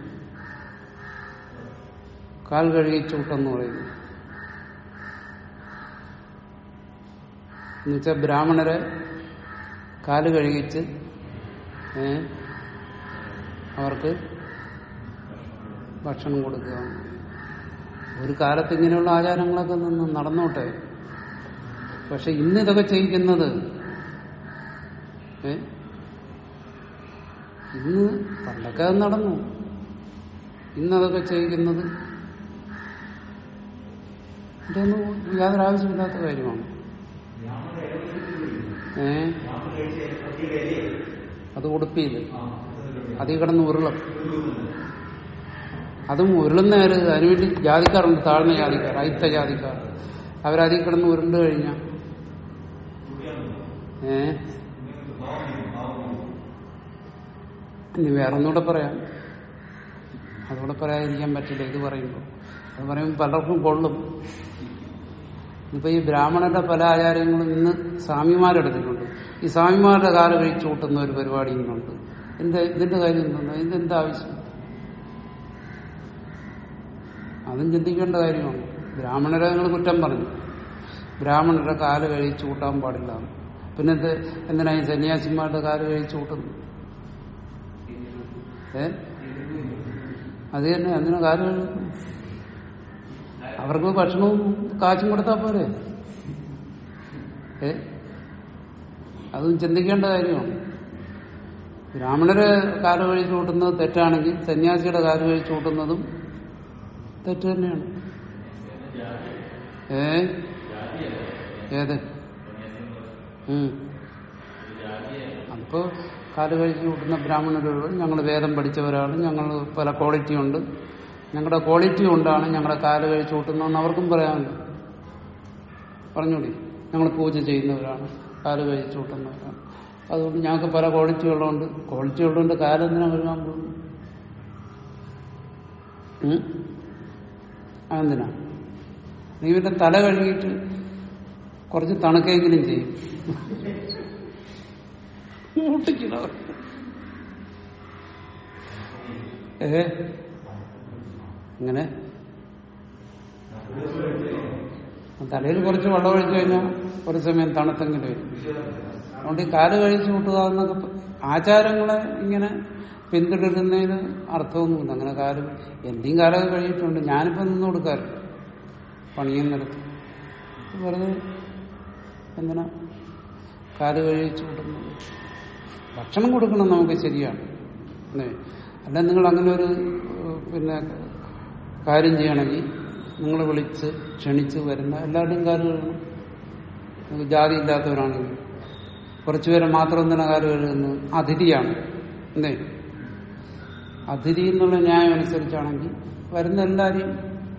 കാൽ കഴുകി ചൂട്ടെന്ന് പറയുന്നു എന്നുവെച്ചാൽ ബ്രാഹ്മണരെ കാല് കഴുകിച്ച് ഏ, അവർക്ക് ഭക്ഷണം കൊടുക്കുക ഒരു കാലത്ത് ഇങ്ങനെയുള്ള ആചാരങ്ങളൊക്കെ നിന്ന് നടന്നോട്ടെ പക്ഷെ ഇന്ന് ഇതൊക്കെ ചെയ്യിക്കുന്നത് ഏ ഇന്ന് പണ്ടൊക്കെ അത് നടന്നു ഇന്നതൊക്കെ ചെയ്യിക്കുന്നത് ഇതൊന്നും യാതൊരു ആവശ്യമില്ലാത്ത കാര്യമാണ് ഏ അത് ഉടുപ്പിയില്ല അതിൽ കിടന്ന് ഉരുളും അതും ഉരുളുന്നവര് അതിനുവേണ്ടി ജാതിക്കാറുണ്ട് താഴ്ന്ന ജാതിക്കാർ അയിത്ത ജാതിക്കാർ അവരതിൽ കിടന്ന് ഉരുണ്ട് കഴിഞ്ഞ ഏ ഇനി വേറൊന്നുകൂടെ പറയാം അതുകൂടെ പറയാതിരിക്കാൻ പറ്റില്ല ഇത് പറയുമ്പോൾ അത് പറയുമ്പോൾ പലർക്കും കൊള്ളും ഇപ്പൊ ഈ ബ്രാഹ്മണരുടെ പല ആചാരങ്ങളും ഇന്ന് സ്വാമിമാരെടുത്തിട്ടുണ്ട് ഈ സ്വാമിമാരുടെ കാല് കഴിച്ചു കൂട്ടുന്ന ഒരു പരിപാടി ഇന്നുണ്ട് എന്താ ഇതിന്റെ കാര്യം എന്താണ് ഇതിന്റെ എന്താ ആവശ്യം അതും ചിന്തിക്കേണ്ട കാര്യമാണ് ബ്രാഹ്മണരെ നിങ്ങൾ കുറ്റം പറഞ്ഞു ബ്രാഹ്മണരുടെ കാല് കഴിച്ചു കൂട്ടാൻ പാടില്ല പിന്നെ എന്ത് എന്തിനാ ഈ സന്യാസിമാരുടെ കാല് കഴിച്ചു കൂട്ടുന്നു ഏ അത് തന്നെ എന്തിനാ കാല് കഴിക്കുന്നു അവർക്ക് ഭക്ഷണവും കാശും കൊടുത്താൽ പോരെ ഏ അതും ചിന്തിക്കേണ്ട കാര്യമാണ് ബ്രാഹ്മണര് കാല് കഴിച്ചു കൂട്ടുന്നത് തെറ്റാണെങ്കിൽ സന്യാസിയുടെ കാല് കഴിച്ചു കൂട്ടുന്നതും തെറ്റ് തന്നെയാണ് ഏ ഏത് ഉം. അപ്പോ കാല് കഴിച്ച് കൂട്ടുന്ന ബ്രാഹ്മണരോട് ഞങ്ങൾ വേദം പഠിച്ചവരാണ് ഞങ്ങൾ പല ക്വാളിറ്റി ഉണ്ട് ഞങ്ങളുടെ ക്വാളിറ്റി കൊണ്ടാണ് ഞങ്ങളുടെ കാല് കഴിച്ച് കൂട്ടുന്നതെന്ന് അവർക്കും പറയാമല്ലോ പറഞ്ഞോളി ഞങ്ങൾ പൂജ ചെയ്യുന്നവരാണ് കാല് കഴിച്ച് കൂട്ടുന്നവരാണ് അതുകൊണ്ട് ഞങ്ങൾക്ക് പല ക്വാളിറ്റി ഉള്ളതുകൊണ്ട് ക്വാളിറ്റി ഉള്ളതുകൊണ്ട് കാലെന്തിനാ കഴുകാൻ പോകുന്നു ഉം? അതെന്തിനാ നീ പിന്നെ തല കഴുകിയിട്ട് കുറച്ച് തണുക്കെങ്കിലും ചെയ്യും മുട്ടിക്കണോ ഏ എങ്ങനെ തലയിൽ കുറച്ച് വെള്ളം ഒഴിച്ചു കഴിഞ്ഞാൽ ഒരു സമയം തണുത്തെങ്കിലും വരും അതുകൊണ്ട് ഈ കാല് കഴിച്ചു കൂട്ടുക എന്നൊക്കെ പ- ആചാരങ്ങളെ ഇങ്ങനെ പിന്തുടരുന്നതിന് അർത്ഥമൊന്നുമില്ല അങ്ങനെ കാല് എന്റെയും കാലൊക്കെ കഴിയിട്ടുണ്ട് ഞാനിപ്പോ നിന്ന് കൊടുക്കാറില്ല പണിയുന്നിടത്ത് വെറുതെ എന്തിനാ കാല് കഴിച്ചു കൂട്ടുന്നത് ഭക്ഷണം കൊടുക്കണം നമുക്ക് ശരിയാണ് അല്ലേ അല്ല നിങ്ങൾ അങ്ങനെ ഒരു ഏഹ്, പിന്നെ കാര്യം ചെയ്യണമെങ്കിൽ നിങ്ങൾ വിളിച്ച് ക്ഷണിച്ച് വരുന്ന എല്ലാവരുടെയും കാല് കഴുകണം നിങ്ങൾക്ക് ജാതി ഇല്ലാത്തവരാണെങ്കിൽ കുറച്ചുപേരെ മാത്രം തന്നെ കാല് കഴുകുന്നു അതിഥിയാണ് എന്തേ അതിഥി എന്നുള്ള ന്യായം അനുസരിച്ചാണെങ്കിൽ വരുന്ന എല്ലാവരെയും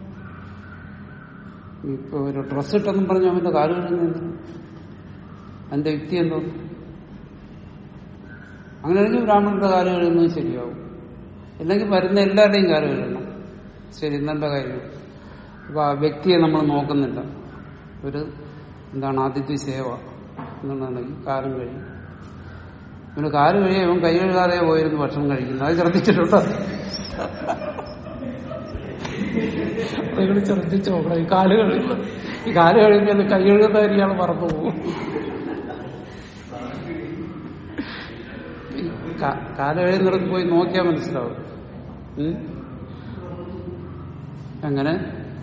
ഇപ്പൊ ഒരു ഡ്രസ് ഇട്ടെന്നും പറഞ്ഞ് അവന്റെ കാല് കഴുകുന്നത് അതിന്റെ യുക്തി എന്തോ അങ്ങനെയാണെങ്കിൽ ബ്രാഹ്മണന്റെ കാല് കഴുകുന്നത് ശരിയാവും അല്ലെങ്കിൽ വരുന്ന എല്ലാവരുടെയും കാല് കഴുകണം ശരി നല്ല കാര്യം അപ്പൊ ആ വ്യക്തിയെ നമ്മൾ നോക്കുന്നില്ല ഒരു എന്താണ് ആതിഥ്യ സേവ എന്നുണ്ടെങ്കിൽ കാലം കഴിയും ഇവന് കാല് കഴിയും ഇവൻ കൈ കഴുകാതെ പോയിരുന്നു ഭക്ഷണം കഴിക്കുന്നത് അത് ശ്രദ്ധിച്ചിട്ടുണ്ടോ നിങ്ങൾ ശ്രദ്ധിച്ചു നോക്കണം ഈ കാല് കഴുകുന്നത് ഈ കാല് കഴുകുന്നത് കൈ കഴുകുന്ന ഇയാൾ മറന്നു പോകും ഈ കാ- കാല് കഴിയുന്നിടത്ത് പോയി നോക്കിയാൽ മനസ്സിലാവും ഉം? എങ്ങനെ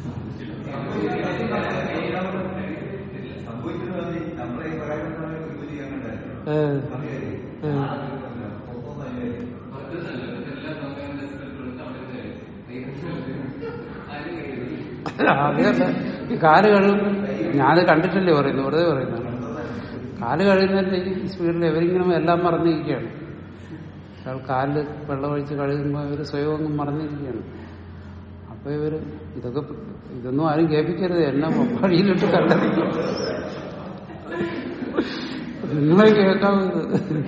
ഏ, ഏ. അതല്ല ഈ കാല് കഴുകും ഞാനത് കണ്ടിട്ടില്ലേ പറയുന്നു വെറുതെ പറയുന്നതാണ് കാല് കഴിയുന്നതിന്റെ ഈ സ്പീഡിൽ എവരിങ്ങനെ എല്ലാം മറന്നിരിക്കുകയാണ് അയാൾ കാലിൽ വെള്ളമൊഴിച്ച് കഴുകുമ്പോൾ ഇവർ സ്വയം ഒന്നും മറന്നിരിക്കുകയാണ് അപ്പൊ ഇവര് ഇതൊക്കെ ഇതൊന്നും ആരും കേൾപ്പിക്കരുത് എന്നെ വഴിയിലിട്ട് കണ്ടത് നിങ്ങളെ കേൾക്കാവുന്നത്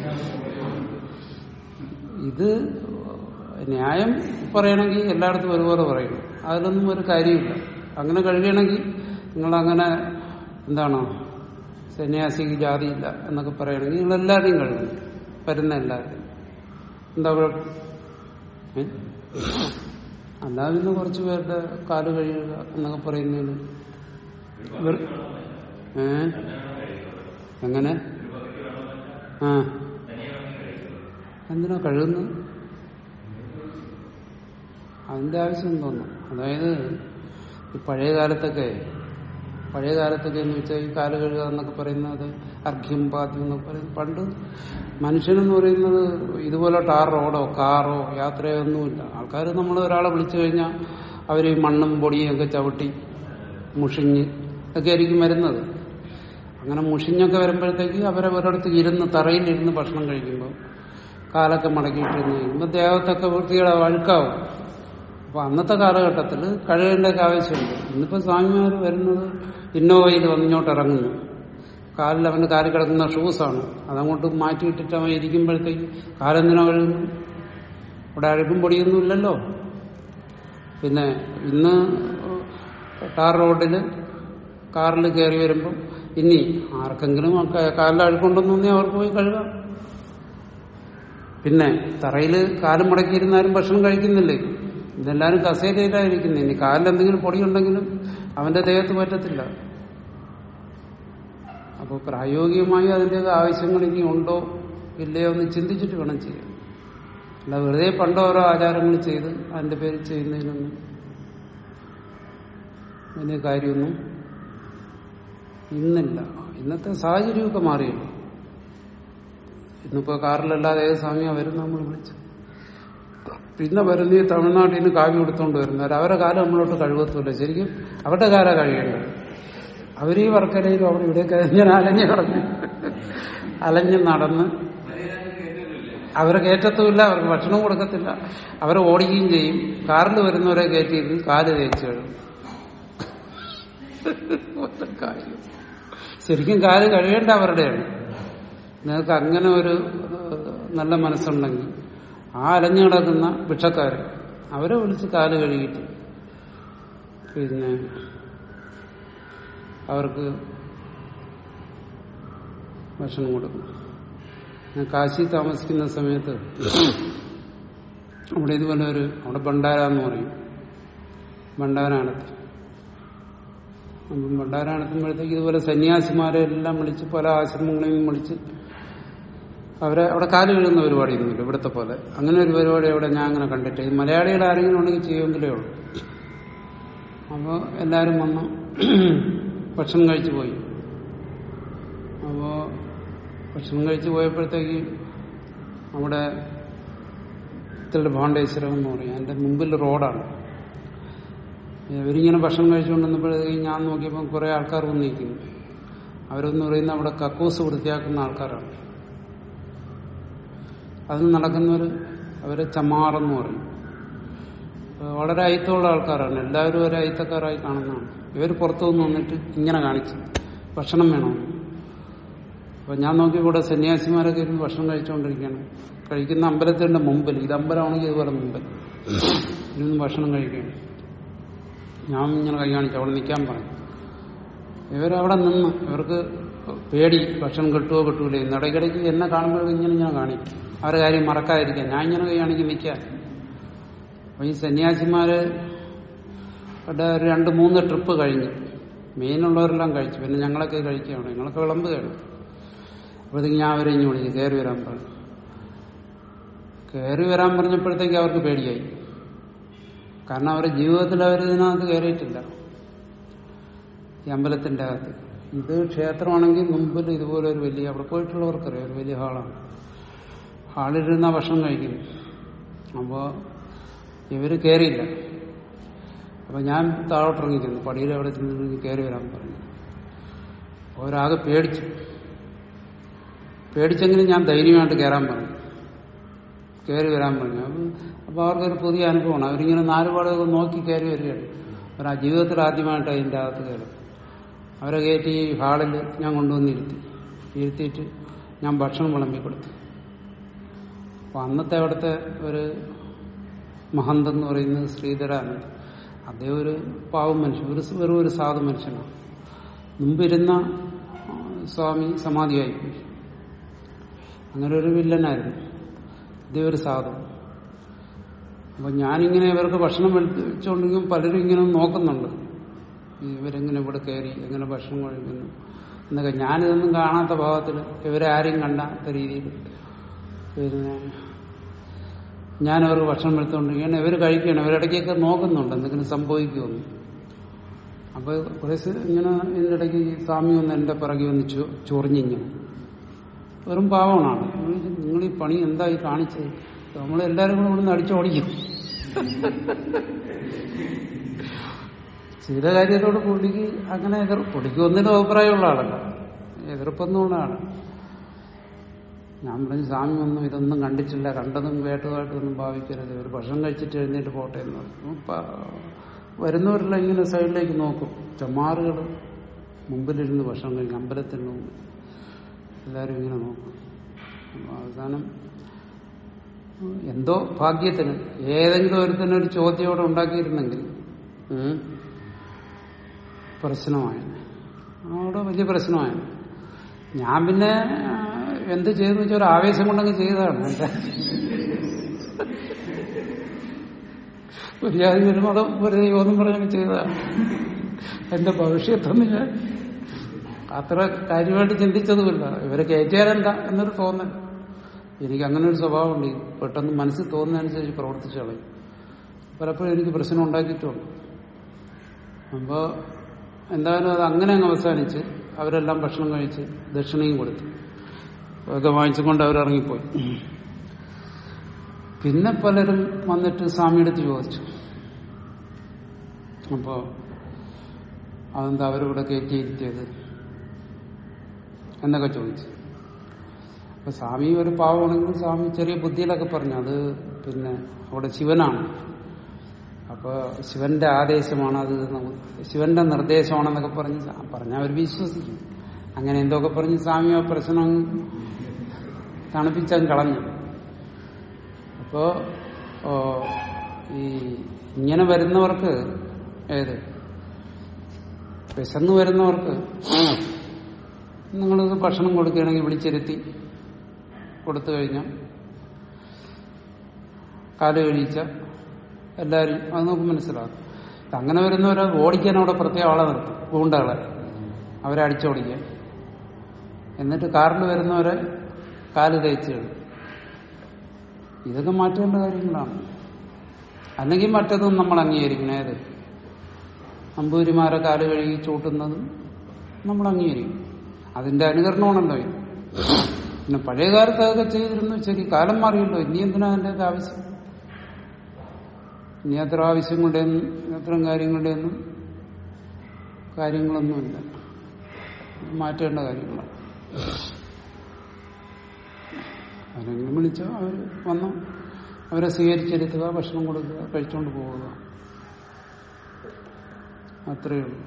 ഇത് ന്യായം പറയണമെങ്കിൽ എല്ലായിടത്തും ഒരുപോലെ പറയണം അതിലൊന്നും ഒരു കാര്യമില്ല അങ്ങനെ കഴിയണമെങ്കിൽ നിങ്ങളങ്ങനെ എന്താണ് സന്യാസിക്ക് ജാതിയില്ല എന്നൊക്കെ പറയണമെങ്കിൽ നിങ്ങൾ എല്ലാവരെയും കഴുകണം വരുന്ന എല്ലാവരും എന്താ കുഴപ്പം ഏ? അല്ലാതെ പിന്നെ കുറച്ച് പേരുടെ കാല് കഴിയുക എന്നൊക്കെ പറയുന്നതിന് വെറു- ഏ എങ്ങനെ ആ എന്തിനാ കഴുകുന്നത് അതിന്റെ ആവശ്യം തോന്നുന്നു അതായത് ഈ പഴയ കാലത്തൊക്കെ പഴയ കാലത്തൊക്കെ എന്ന് വെച്ചാൽ ഈ കാല് കഴുകുക എന്നൊക്കെ പറയുന്നത് അർഘ്യം പാദ്യം എന്നൊക്കെ പറയുന്നത് പണ്ട് മനുഷ്യനെന്ന് പറയുന്നത് ഇതുപോലെ ടാർ റോഡോ കാറോ യാത്രയോ ഒന്നുമില്ല ആൾക്കാർ നമ്മൾ ഒരാളെ വിളിച്ചു കഴിഞ്ഞാൽ അവർ ഈ മണ്ണും പൊടിയും ഒക്കെ ചവിട്ടി മുഷിഞ്ഞ് ഒക്കെ ആയിരിക്കും വരുന്നത് അങ്ങനെ മുഷിഞ്ഞൊക്കെ വരുമ്പോഴത്തേക്ക് അവരെ ഒരിടത്ത് ഇരുന്ന് തറയിലിരുന്ന് ഭക്ഷണം കഴിക്കുമ്പോൾ കാലൊക്കെ മടക്കിയിട്ടിരുന്ന് കഴിയുമ്പോൾ ദേഹത്തൊക്കെ വൃത്തിയുടെ വഴുക്കാവും അപ്പൊ അന്നത്തെ കാലഘട്ടത്തിൽ കഴുകേണ്ടൊക്കെ ആവശ്യമുണ്ട് ഇന്നിപ്പോ സ്വാമിമാർ വരുന്നത് ഇന്നോവയിൽ വന്നിങ്ങോട്ട് ഇറങ്ങുന്നു കാലിൽ അവന് കാലിൽ കിടക്കുന്ന ഷൂസാണ് അതങ്ങോട്ട് മാറ്റിയിട്ടിട്ട് അവൻ ഇരിക്കുമ്പോഴത്തേക്ക് കാലെന്തിനാ കഴുകുന്നു ഇവിടെ അഴുക്കും പൊടിയൊന്നും ഇല്ലല്ലോ പിന്നെ ഇന്ന് ടാർ റോഡിൽ കാറിൽ കയറി വരുമ്പോൾ ഇനി ആർക്കെങ്കിലും ആ ക- കാലിൽ അഴുക്കുണ്ടെന്ന് തോന്നി അവർക്ക് പോയി കഴുകാം പിന്നെ തറയിൽ കാലും മുടക്കിയിരുന്നാലും ഭക്ഷണം കഴിക്കുന്നില്ലേ ഇതെല്ലാവരും കസേരയിലായിരിക്കുന്നത് ഇനി കാലിൽ എന്തെങ്കിലും പൊടിയുണ്ടെങ്കിലും അവന്റെ ദേഹത്ത് പറ്റത്തില്ല അപ്പോൾ പ്രായോഗികമായി അതിന്റെ ആവശ്യങ്ങൾ ഇനി ഉണ്ടോ ഇല്ലയോ എന്ന് ചിന്തിച്ചിട്ട് വേണം ചെയ്യാൻ അല്ല വെറുതെ പണ്ട് ഓരോ ആചാരങ്ങൾ ചെയ്ത് അതിന്റെ പേരിൽ ചെയ്യുന്നതിനൊന്നും വലിയ കാര്യമൊന്നും ഇന്നില്ല ഇന്നത്തെ സാഹചര്യമൊക്കെ മാറിയല്ലോ ഇന്നിപ്പോ കാറിലല്ലാതെ ഏത് സമയം വരും നമ്മൾ വിളിച്ചു പിന്നെ വരുന്ന ഈ തമിഴ്നാട്ടിൽ നിന്ന് കാവ്യ കൊടുത്തോണ്ട് വരുന്നവർ അവരെ കാലം നമ്മളോട്ട് കഴിവത്തില്ല ശരിക്കും അവരുടെ കാലം കഴിയേണ്ടത് അവരീ വർക്കരയിലും അവിടെ ഇവിടെയൊക്കെ ഇങ്ങനെ അലഞ്ഞ് നടന്ന് അലഞ്ഞ് നടന്ന് അവരെ കയറ്റത്തുമില്ല അവർക്ക് ഭക്ഷണം കൊടുക്കത്തില്ല അവരെ ഓടിക്കുകയും ചെയ്യും കാറിൽ വരുന്നവരെ കയറ്റിയിട്ട് കാല് തേച്ച് കഴിയും ഒറ്റ കാര്യം ശരിക്കും കാല് കഴിയേണ്ട അവരുടെയാണ് നിങ്ങൾക്ക് അങ്ങനെ ഒരു ഏഹ്, നല്ല മനസ്സുണ്ടെങ്കിൽ ആ അലഞ്ഞു കിടക്കുന്ന ഭിക്ഷക്കാർ അവരെ വിളിച്ച് കാല് കഴുകിയിട്ട് പിന്നെ അവർക്ക് ഭക്ഷണം കൊടുക്കും ഞാൻ കാശി താമസിക്കുന്ന സമയത്ത് അവിടെ ഇതുപോലെ ഒരു അവിടെ ഭണ്ഡാര എന്ന് പറയും ഭണ്ഡാരാണത്ത് അപ്പം ഭണ്ഡാരാണെത്തുമ്പോഴത്തേക്ക് ഇതുപോലെ സന്യാസിമാരെ എല്ലാം വിളിച്ച് പല ആശ്രമങ്ങളെയും വിളിച്ച് അവരെ അവിടെ കാല് വീഴുന്ന പരിപാടിയൊന്നുമില്ല ഇവിടുത്തെ പോലെ അങ്ങനെ ഒരു പരിപാടി അവിടെ ഞാൻ അങ്ങനെ കണ്ടിട്ട് ഇത് മലയാളികൾ ആരെങ്കിലും ഉണ്ടെങ്കിൽ ചെയ്യുമെങ്കിലേ ഉള്ളൂ അപ്പോൾ എല്ലാവരും വന്നു ഭക്ഷണം കഴിച്ചു പോയി അപ്പോൾ ഭക്ഷണം കഴിച്ചു പോയപ്പോഴത്തേക്ക് അവിടെ ഇത്തിരി ഭാണ്ഡേശ്വരം എന്ന് പറയും അതിന്റെ മുമ്പിൽ റോഡാണ് ഇവരിങ്ങനെ ഭക്ഷണം കഴിച്ചുകൊണ്ടിരുന്നപ്പോഴത്തേക്ക് ഞാൻ നോക്കിയപ്പോൾ കുറെ ആൾക്കാർ വന്ന് നിൽക്കുന്നു അവരെന്ന് പറയുന്നത് അവിടെ കക്കൂസ് വൃത്തിയാക്കുന്ന ആൾക്കാരാണ് അതിന് നടക്കുന്നവർ അവരെ ചമാറെന്ന് പറയും അപ്പൊ വളരെ അയിത്തമുള്ള ആൾക്കാരാണ് എല്ലാവരും ഒരു അയിത്തക്കാരായി കാണുന്നതാണ് ഇവർ പുറത്തു നിന്ന് വന്നിട്ട് ഇങ്ങനെ കാണിച്ചു ഭക്ഷണം വേണമെന്ന് അപ്പൊ ഞാൻ നോക്കി ഇവിടെ സന്യാസിമാരൊക്കെ ഇരുന്ന് ഭക്ഷണം കഴിച്ചുകൊണ്ടിരിക്കുകയാണ് കഴിക്കുന്ന അമ്പലത്തിന്റെ മുമ്പിൽ ഇത് അമ്പലമാണെങ്കിൽ ഇതുപോലെ മുമ്പിൽ ഇരുന്ന് ഭക്ഷണം കഴിക്കുകയാണ് ഞാൻ ഇങ്ങനെ കൈ കാണിച്ചു അവിടെ നിൽക്കാൻ പറഞ്ഞു ഇവരവിടെ നിന്ന് ഇവർക്ക് പേടി ഭക്ഷണം കിട്ടുമോ കിട്ടൂലേ എന്ന് ഇടയ്ക്കിടയ്ക്ക് എന്നെ കാണുമ്പോൾ ഇങ്ങനെ ഞാൻ കാണിക്കും അവരുടെ കാര്യം മറക്കാതിരിക്കാൻ ഞാൻ ഇങ്ങനെ കൈ കാണിക്കും നിൽക്കാൻ അപ്പൊ ഈ സന്യാസിമാര് അവിടെ ഒരു രണ്ട് മൂന്ന് ട്രിപ്പ് കഴിഞ്ഞു മീനുള്ളവരെല്ലാം കഴിച്ചു പിന്നെ ഞങ്ങളൊക്കെ കഴിക്കുകയാണ് ഞങ്ങളൊക്കെ വിളമ്പുകയാണ് അപ്പോഴത്തേക്ക് ഞാൻ അവരെ ഇഞ്ഞു വിളിച്ചു കയറി വരാൻ പറഞ്ഞു കയറി വരാൻ പറഞ്ഞപ്പോഴത്തേക്ക് അവർക്ക് പേടിയായി കാരണം അവരുടെ ജീവിതത്തിൽ അവർ ഇതിനകത്ത് കയറിയിട്ടില്ല ഈ അമ്പലത്തിന്റെ അകത്ത് ഇത് ക്ഷേത്രമാണെങ്കിൽ മുമ്പിൽ ഇതുപോലെ ഒരു വലിയ അവിടെ പോയിട്ടുള്ളവർക്കറിയാം ഒരു വലിയ ഹാളാണ് ഹാളിലിരുന്ന ഭക്ഷണം കഴിക്കുന്നു അപ്പോൾ ഇവര് കയറിയില്ല അപ്പൊ ഞാൻ താഴോട്ടിറങ്ങിക്കുന്നു പടിയിൽ അവിടെ ചെന്ന് കയറി വരാൻ പറഞ്ഞു അവരാകെ പേടിച്ചു പേടിച്ചെങ്കിലും ഞാൻ ധൈര്യമായിട്ട് കയറാൻ പറഞ്ഞു കയറി വരാൻ പറഞ്ഞു അപ്പൊ അവർക്കൊരു പുതിയ അനുഭവമാണ് അവരിങ്ങനെ നാലുപാടൊക്കെ നോക്കി കയറി വരികയാണ് അവർ ആ ജീവിതത്തിൽ ആദ്യമായിട്ട് അതിൻ്റെ അകത്ത് കയറി അവരെ കയറ്റി ഈ ഹാളിൽ ഞാൻ കൊണ്ടുവന്നിരുത്തി ഇരുത്തിയിട്ട് ഞാൻ ഭക്ഷണം വിളമ്പി കൊടുത്തു അപ്പൊ അന്നത്തെ അവിടുത്തെ ഒരു മഹന്ത് എന്ന് പറയുന്നത് ശ്രീധരാനന്ദ് അദ്ദേഹം ഒരു പാവം മനുഷ്യൻ ഒരു വെറും ഒരു സാധു മനുഷ്യനാണ് മുമ്പിരുന്ന ആ, സ്വാമി സമാധിയായിപ്പോയി അങ്ങനെ ഒരു വില്ലനായിരുന്നു ഇതേ ഒരു സാധു അപ്പൊ ഞാനിങ്ങനെ ഇവർക്ക് ഭക്ഷണം വെച്ചുകൊണ്ടെങ്കിലും പലരും ഇങ്ങനെ നോക്കുന്നുണ്ട് ഇവരെങ്ങനെ ഇവിടെ കയറി എങ്ങനെ ഭക്ഷണം കഴിക്കുന്നു എന്നൊക്കെ ഞാനിതൊന്നും കാണാത്ത ഭാവത്തിൽ ഇവരെ ആരെയും കണ്ടാത്ത രീതിയിൽ പിന്നെ ഞാൻ അവർക്ക് ഭക്ഷണം എടുത്തുകൊണ്ടിരിക്കുകയാണ് ഇവർ കഴിക്കുകയാണ് ഇവരിടയ്ക്കൊക്കെ നോക്കുന്നുണ്ട് എന്തെങ്കിലും സംഭവിക്കുമെന്ന് അപ്പൊ കുറേ സ- ഇങ്ങനെ ഇതിന്റെ ഇടയ്ക്ക് ഈ സ്വാമി ഒന്ന് എന്റെ പിറകെ ഒന്ന് ചൊ- ചൊറിഞ്ഞിങ്ങനെ വെറും പാവമാണ് നിങ്ങൾ ഈ പണി എന്തായി കാണിച്ചത് നമ്മളെല്ലാരും കൂടെ ഇവിടുന്ന് അടിച്ചോടിക്കും ചെയ്ത കാര്യത്തോട് പുള്ളിക്ക് അങ്ങനെ എതിർ പുള്ളിക്ക് ഒന്നിനും അഭിപ്രായമുള്ള ആളല്ല എതിർപ്പൊന്നുമുള്ള ആളാണ് ഞാൻ പറഞ്ഞു സ്വാമി ഒന്നും ഇതൊന്നും കണ്ടിട്ടില്ല കണ്ടതും കേട്ടതുമായിട്ടൊന്നും ഭാവിക്കരുത് ഒരു ഭക്ഷണം കഴിച്ചിട്ട് എഴുന്നേറ്റ് പോട്ടെ എന്ന് പറഞ്ഞു പ- വരുന്നവരെല്ലാം ഇങ്ങനെ സൈഡിലേക്ക് നോക്കും ചമാറുകൾ മുമ്പിലിരുന്ന് ഭക്ഷണം കഴിക്കും അമ്പലത്തിന് മുമ്പ് എല്ലാവരും ഇങ്ങനെ നോക്കും അപ്പൊ അവസാനം എന്തോ ഭാഗ്യത്തിന് ഏതെങ്കിലും ഒരുത്തനൊരു ചോദ്യം അവിടെ ഉണ്ടാക്കിയിരുന്നെങ്കിൽ ഉം, പ്രശ്നമായത് അവിടെ വലിയ പ്രശ്നമായത് ഞാൻ പിന്നെ ആ, എന്ത് ചെയ്തെന്ന് വെച്ചാൽ ഒരു ആവേശം കൊണ്ടങ്ങ് ചെയ്തതാണ് എന്റെ ഒരു ജാതി ഒരു മതം ഒരു ദൈവം പറഞ്ഞങ്ങ് ചെയ്തതാണ് എന്റെ ഭവിഷ്യത്തൊന്നും ഞാൻ അത്ര കാര്യമായിട്ട് ചിന്തിച്ചതുമില്ല ഇവരെ കയറ്റിയാലെന്താ എന്നൊരു തോന്നൽ എനിക്ക് അങ്ങനെ ഒരു സ്വഭാവമുണ്ട് ഈ പെട്ടെന്ന് മനസ്സിൽ തോന്നുന്നതനുസരിച്ച് പ്രവർത്തിച്ചു കളയും പലപ്പോഴും എനിക്ക് പ്രശ്നം ഉണ്ടാക്കിയിട്ടുണ്ട് അപ്പോൾ എന്തായാലും അത് അങ്ങനെ അങ്ങ് അവസാനിച്ച് അവരെല്ലാം ഭക്ഷണം കഴിച്ച് ദക്ഷിണയും കൊടുത്തു അതൊക്കെ വാങ്ങിച്ചുകൊണ്ട് അവരിറങ്ങിപ്പോയി പിന്നെ പലരും വന്നിട്ട് സ്വാമിയെടുത്ത് ചോദിച്ചു അപ്പോ അതെന്താ അവരിവിടെ കയറ്റിയിരുത്തിയത് എന്നൊക്കെ ചോദിച്ചു അപ്പൊ സ്വാമി ഒരു പാവമാണെങ്കിൽ സ്വാമി ചെറിയ ബുദ്ധിയിലൊക്കെ പറഞ്ഞു അത് പിന്നെ അവിടെ ശിവനാണ് അപ്പൊ ശിവന്റെ ആദേശമാണ് അത് നമുക്ക് ശിവന്റെ നിർദ്ദേശമാണെന്നൊക്കെ പറഞ്ഞ് സാ- പറഞ്ഞ അവർ വിശ്വസിക്കും അങ്ങനെ എന്തൊക്കെ പറഞ്ഞ് സ്വാമി ആ പ്രശ്നം അങ്ങ് തണുപ്പിച്ചങ്ങ് കളഞ്ഞു അപ്പോ ഓ, ഈ ഇങ്ങനെ വരുന്നവർക്ക് ഏത് വിശന്ന് വരുന്നവർക്ക് നിങ്ങൾ ഭക്ഷണം കൊടുക്കുകയാണെങ്കിൽ വിളിച്ചിരുത്തി കൊടുത്തു കഴിഞ്ഞാൽ കാല് കഴിച്ച എല്ലാവരും അത് നമുക്ക് മനസ്സിലാക്കും അങ്ങനെ വരുന്നവരെ ഓടിക്കാൻ അവിടെ പ്രത്യേക ആളെ നിർത്തും ഗൂണ്ടകളെ അവരെ അടിച്ചോടിക്കാൻ എന്നിട്ട് കാറിൽ വരുന്നവരെ കാല് തേച്ച് കളയും. ഇതൊക്കെ മാറ്റേണ്ട കാര്യങ്ങളാണ് അല്ലെങ്കിൽ മറ്റതും നമ്മൾ അംഗീകരിക്കണം ഏത് നമ്പൂരിമാരെ കാല് കഴുകി ചൂട്ടുന്നതും നമ്മൾ അംഗീകരിക്കും അതിന്റെ അനുകരണമാണല്ലോ ഇത് പിന്നെ പഴയ കാലത്ത് അതൊക്കെ ചെയ്തിരുന്നു ശരി കാലം മാറിയല്ലോ ഇനി എന്തിനാ അതിന്റെ ആവശ്യം ഇനി അത്ര ആവശ്യം കൊണ്ടൊന്നും അത്തരം കാര്യങ്ങളുടെയൊന്നും കാര്യങ്ങളൊന്നുമില്ല മാറ്റേണ്ട കാര്യങ്ങളാണ് ആരെങ്കിലും വിളിച്ചോ അവർ വന്നു അവരെ സ്വീകരിച്ചെടുക്കുക ഭക്ഷണം കൊടുക്കുക കഴിച്ചുകൊണ്ട് പോവുക അത്രയേ ഉള്ളൂ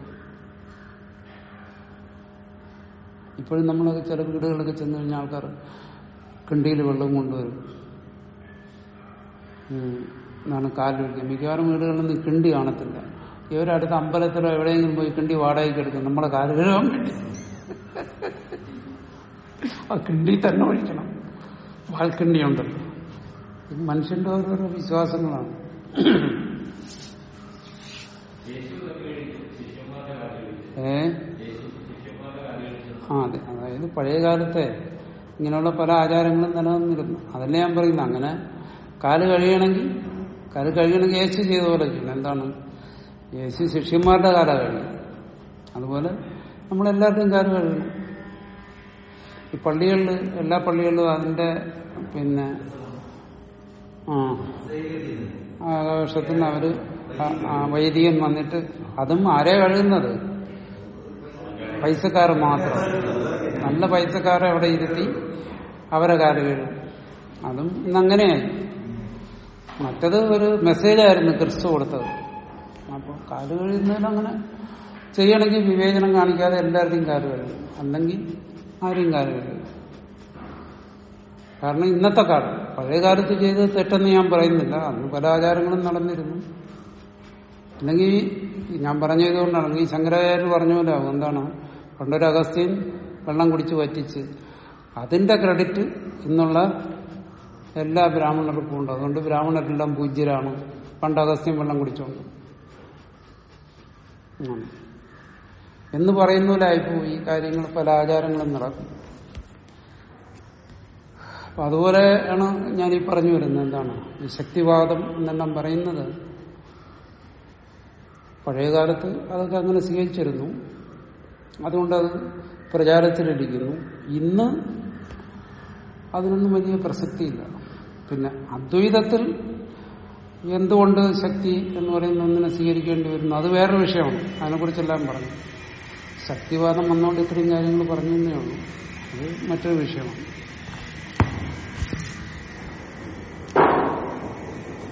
ഇപ്പോഴും നമ്മളൊക്കെ ചില വീടുകളിലൊക്കെ ചെന്ന് കഴിഞ്ഞാൽ ആൾക്കാർ കിണ്ടിയിൽ വെള്ളം കൊണ്ടുവരും ഉം. എന്നാണ് കാലൊഴിക്കുക മിക്കവാറും വീടുകളിൽ നിന്ന് കിണ്ടി കാണത്തില്ല ഇവരടുത്ത അമ്പലത്തിലോ എവിടെയെങ്കിലും പോയി കിണ്ടി വാടകയ്ക്ക് എടുക്കും നമ്മളെ കാല് കഴുകാൻ വേണ്ടി ആ കിണ്ടി തന്നെ ഒഴിക്കണം വാൽക്കിണ്ടി ഉണ്ടല്ലോ ഇത് മനുഷ്യന്റെ ഓരോരോ വിശ്വാസങ്ങളാണ് ഏ ആ അതെ അതായത് പഴയ കാലത്തെ ഇങ്ങനെയുള്ള പല ആചാരങ്ങളും നിലനിന്നിരുന്നു അതല്ലേ ഞാൻ പറയുന്നത് അങ്ങനെ കാല് കഴിയണമെങ്കിൽ കാല് കഴിയണമെങ്കിൽ യേശു ചെയ്ത പോലെ ചെയ്യണം എന്താണ് യേശു ശിഷ്യന്മാരുടെ കാല കഴിയും അതുപോലെ നമ്മളെല്ലാവരുടെയും കാല് കഴിയണം ഈ പള്ളികളിൽ എല്ലാ പള്ളികളിലും അതിന്റെ പിന്നെ ആ ആഘോഷത്തിന് അവര് ആ- ആ വൈദികൻ വന്നിട്ട് അതും ആരെ കഴുകുന്നത് പൈസക്കാർ മാത്രം നല്ല പൈസക്കാരെ അവിടെ ഇരുത്തി അവരെ കാല് കഴുകും അതും ഇന്നങ്ങനെയായി മറ്റത് ഒരു മെസ്സേജായിരുന്നു ക്രിസ്തു കൊടുത്തത് അപ്പോൾ കാല് കഴിയുന്നതിന് അങ്ങനെ ചെയ്യണമെങ്കിൽ വിവേചനം കാണിക്കാതെ എല്ലാവരുടെയും കാല് കഴുകും അല്ലെങ്കിൽ ആരെയും കാല് കഴുകും കാരണം ഇന്നത്തെ കാലം പഴയ കാലത്ത് ചെയ്തത് തെറ്റെന്ന് ഞാൻ പറയുന്നില്ല അന്ന് പല ആചാരങ്ങളും നടന്നിരുന്നു അല്ലെങ്കിൽ ഞാൻ പറഞ്ഞതുകൊണ്ടാണ് ഈ ശങ്കരാചാര്യർ പറഞ്ഞ പോലെ ആവും എന്താണ് പണ്ടൊരു അഗസ്ത്യൻ വെള്ളം കുടിച്ച് വറ്റിച്ച് അതിന്റെ ക്രെഡിറ്റ് ഇന്നുള്ള എല്ലാ ബ്രാഹ്മണർക്കും ഉണ്ട് അതുകൊണ്ട് ബ്രാഹ്മണരെല്ലാം പൂജ്യരാണ് പണ്ട് അഗസ്ത്യൻ വെള്ളം കുടിച്ചോണ്ട് ഉം. എന്ന് പറയുന്ന പോലെ ആയിപ്പോയി ഈ കാര്യങ്ങൾ പല ആചാരങ്ങളും നടക്കും അപ്പൊ അതുപോലെ ആണ് ഞാൻ ഈ പറഞ്ഞു വരുന്നത് എന്താണ് ഈ ശക്തിവാദം എന്നെല്ലാം പറയുന്നത് പഴയ കാലത്ത് അതൊക്കെ അങ്ങനെ സ്വീകരിച്ചിരുന്നു അതുകൊണ്ട് അത് പ്രചാരത്തിലിരിക്കുന്നു ഇന്ന് അതിനൊന്നും വലിയ പ്രസക്തിയില്ല പിന്നെ അദ്വൈതത്തിൽ എന്തുകൊണ്ട് ശക്തി എന്ന് പറയുന്ന ഒന്നിനെ സ്വീകരിക്കേണ്ടി വരുന്നു അത് വേറൊരു വിഷയമാണ് അതിനെക്കുറിച്ചെല്ലാം പറഞ്ഞു ശക്തിവാദം വന്നുകൊണ്ട് ഇത്രയും കാര്യങ്ങൾ പറഞ്ഞു തന്നേ ഉള്ളൂ അത് മറ്റൊരു വിഷയമാണ്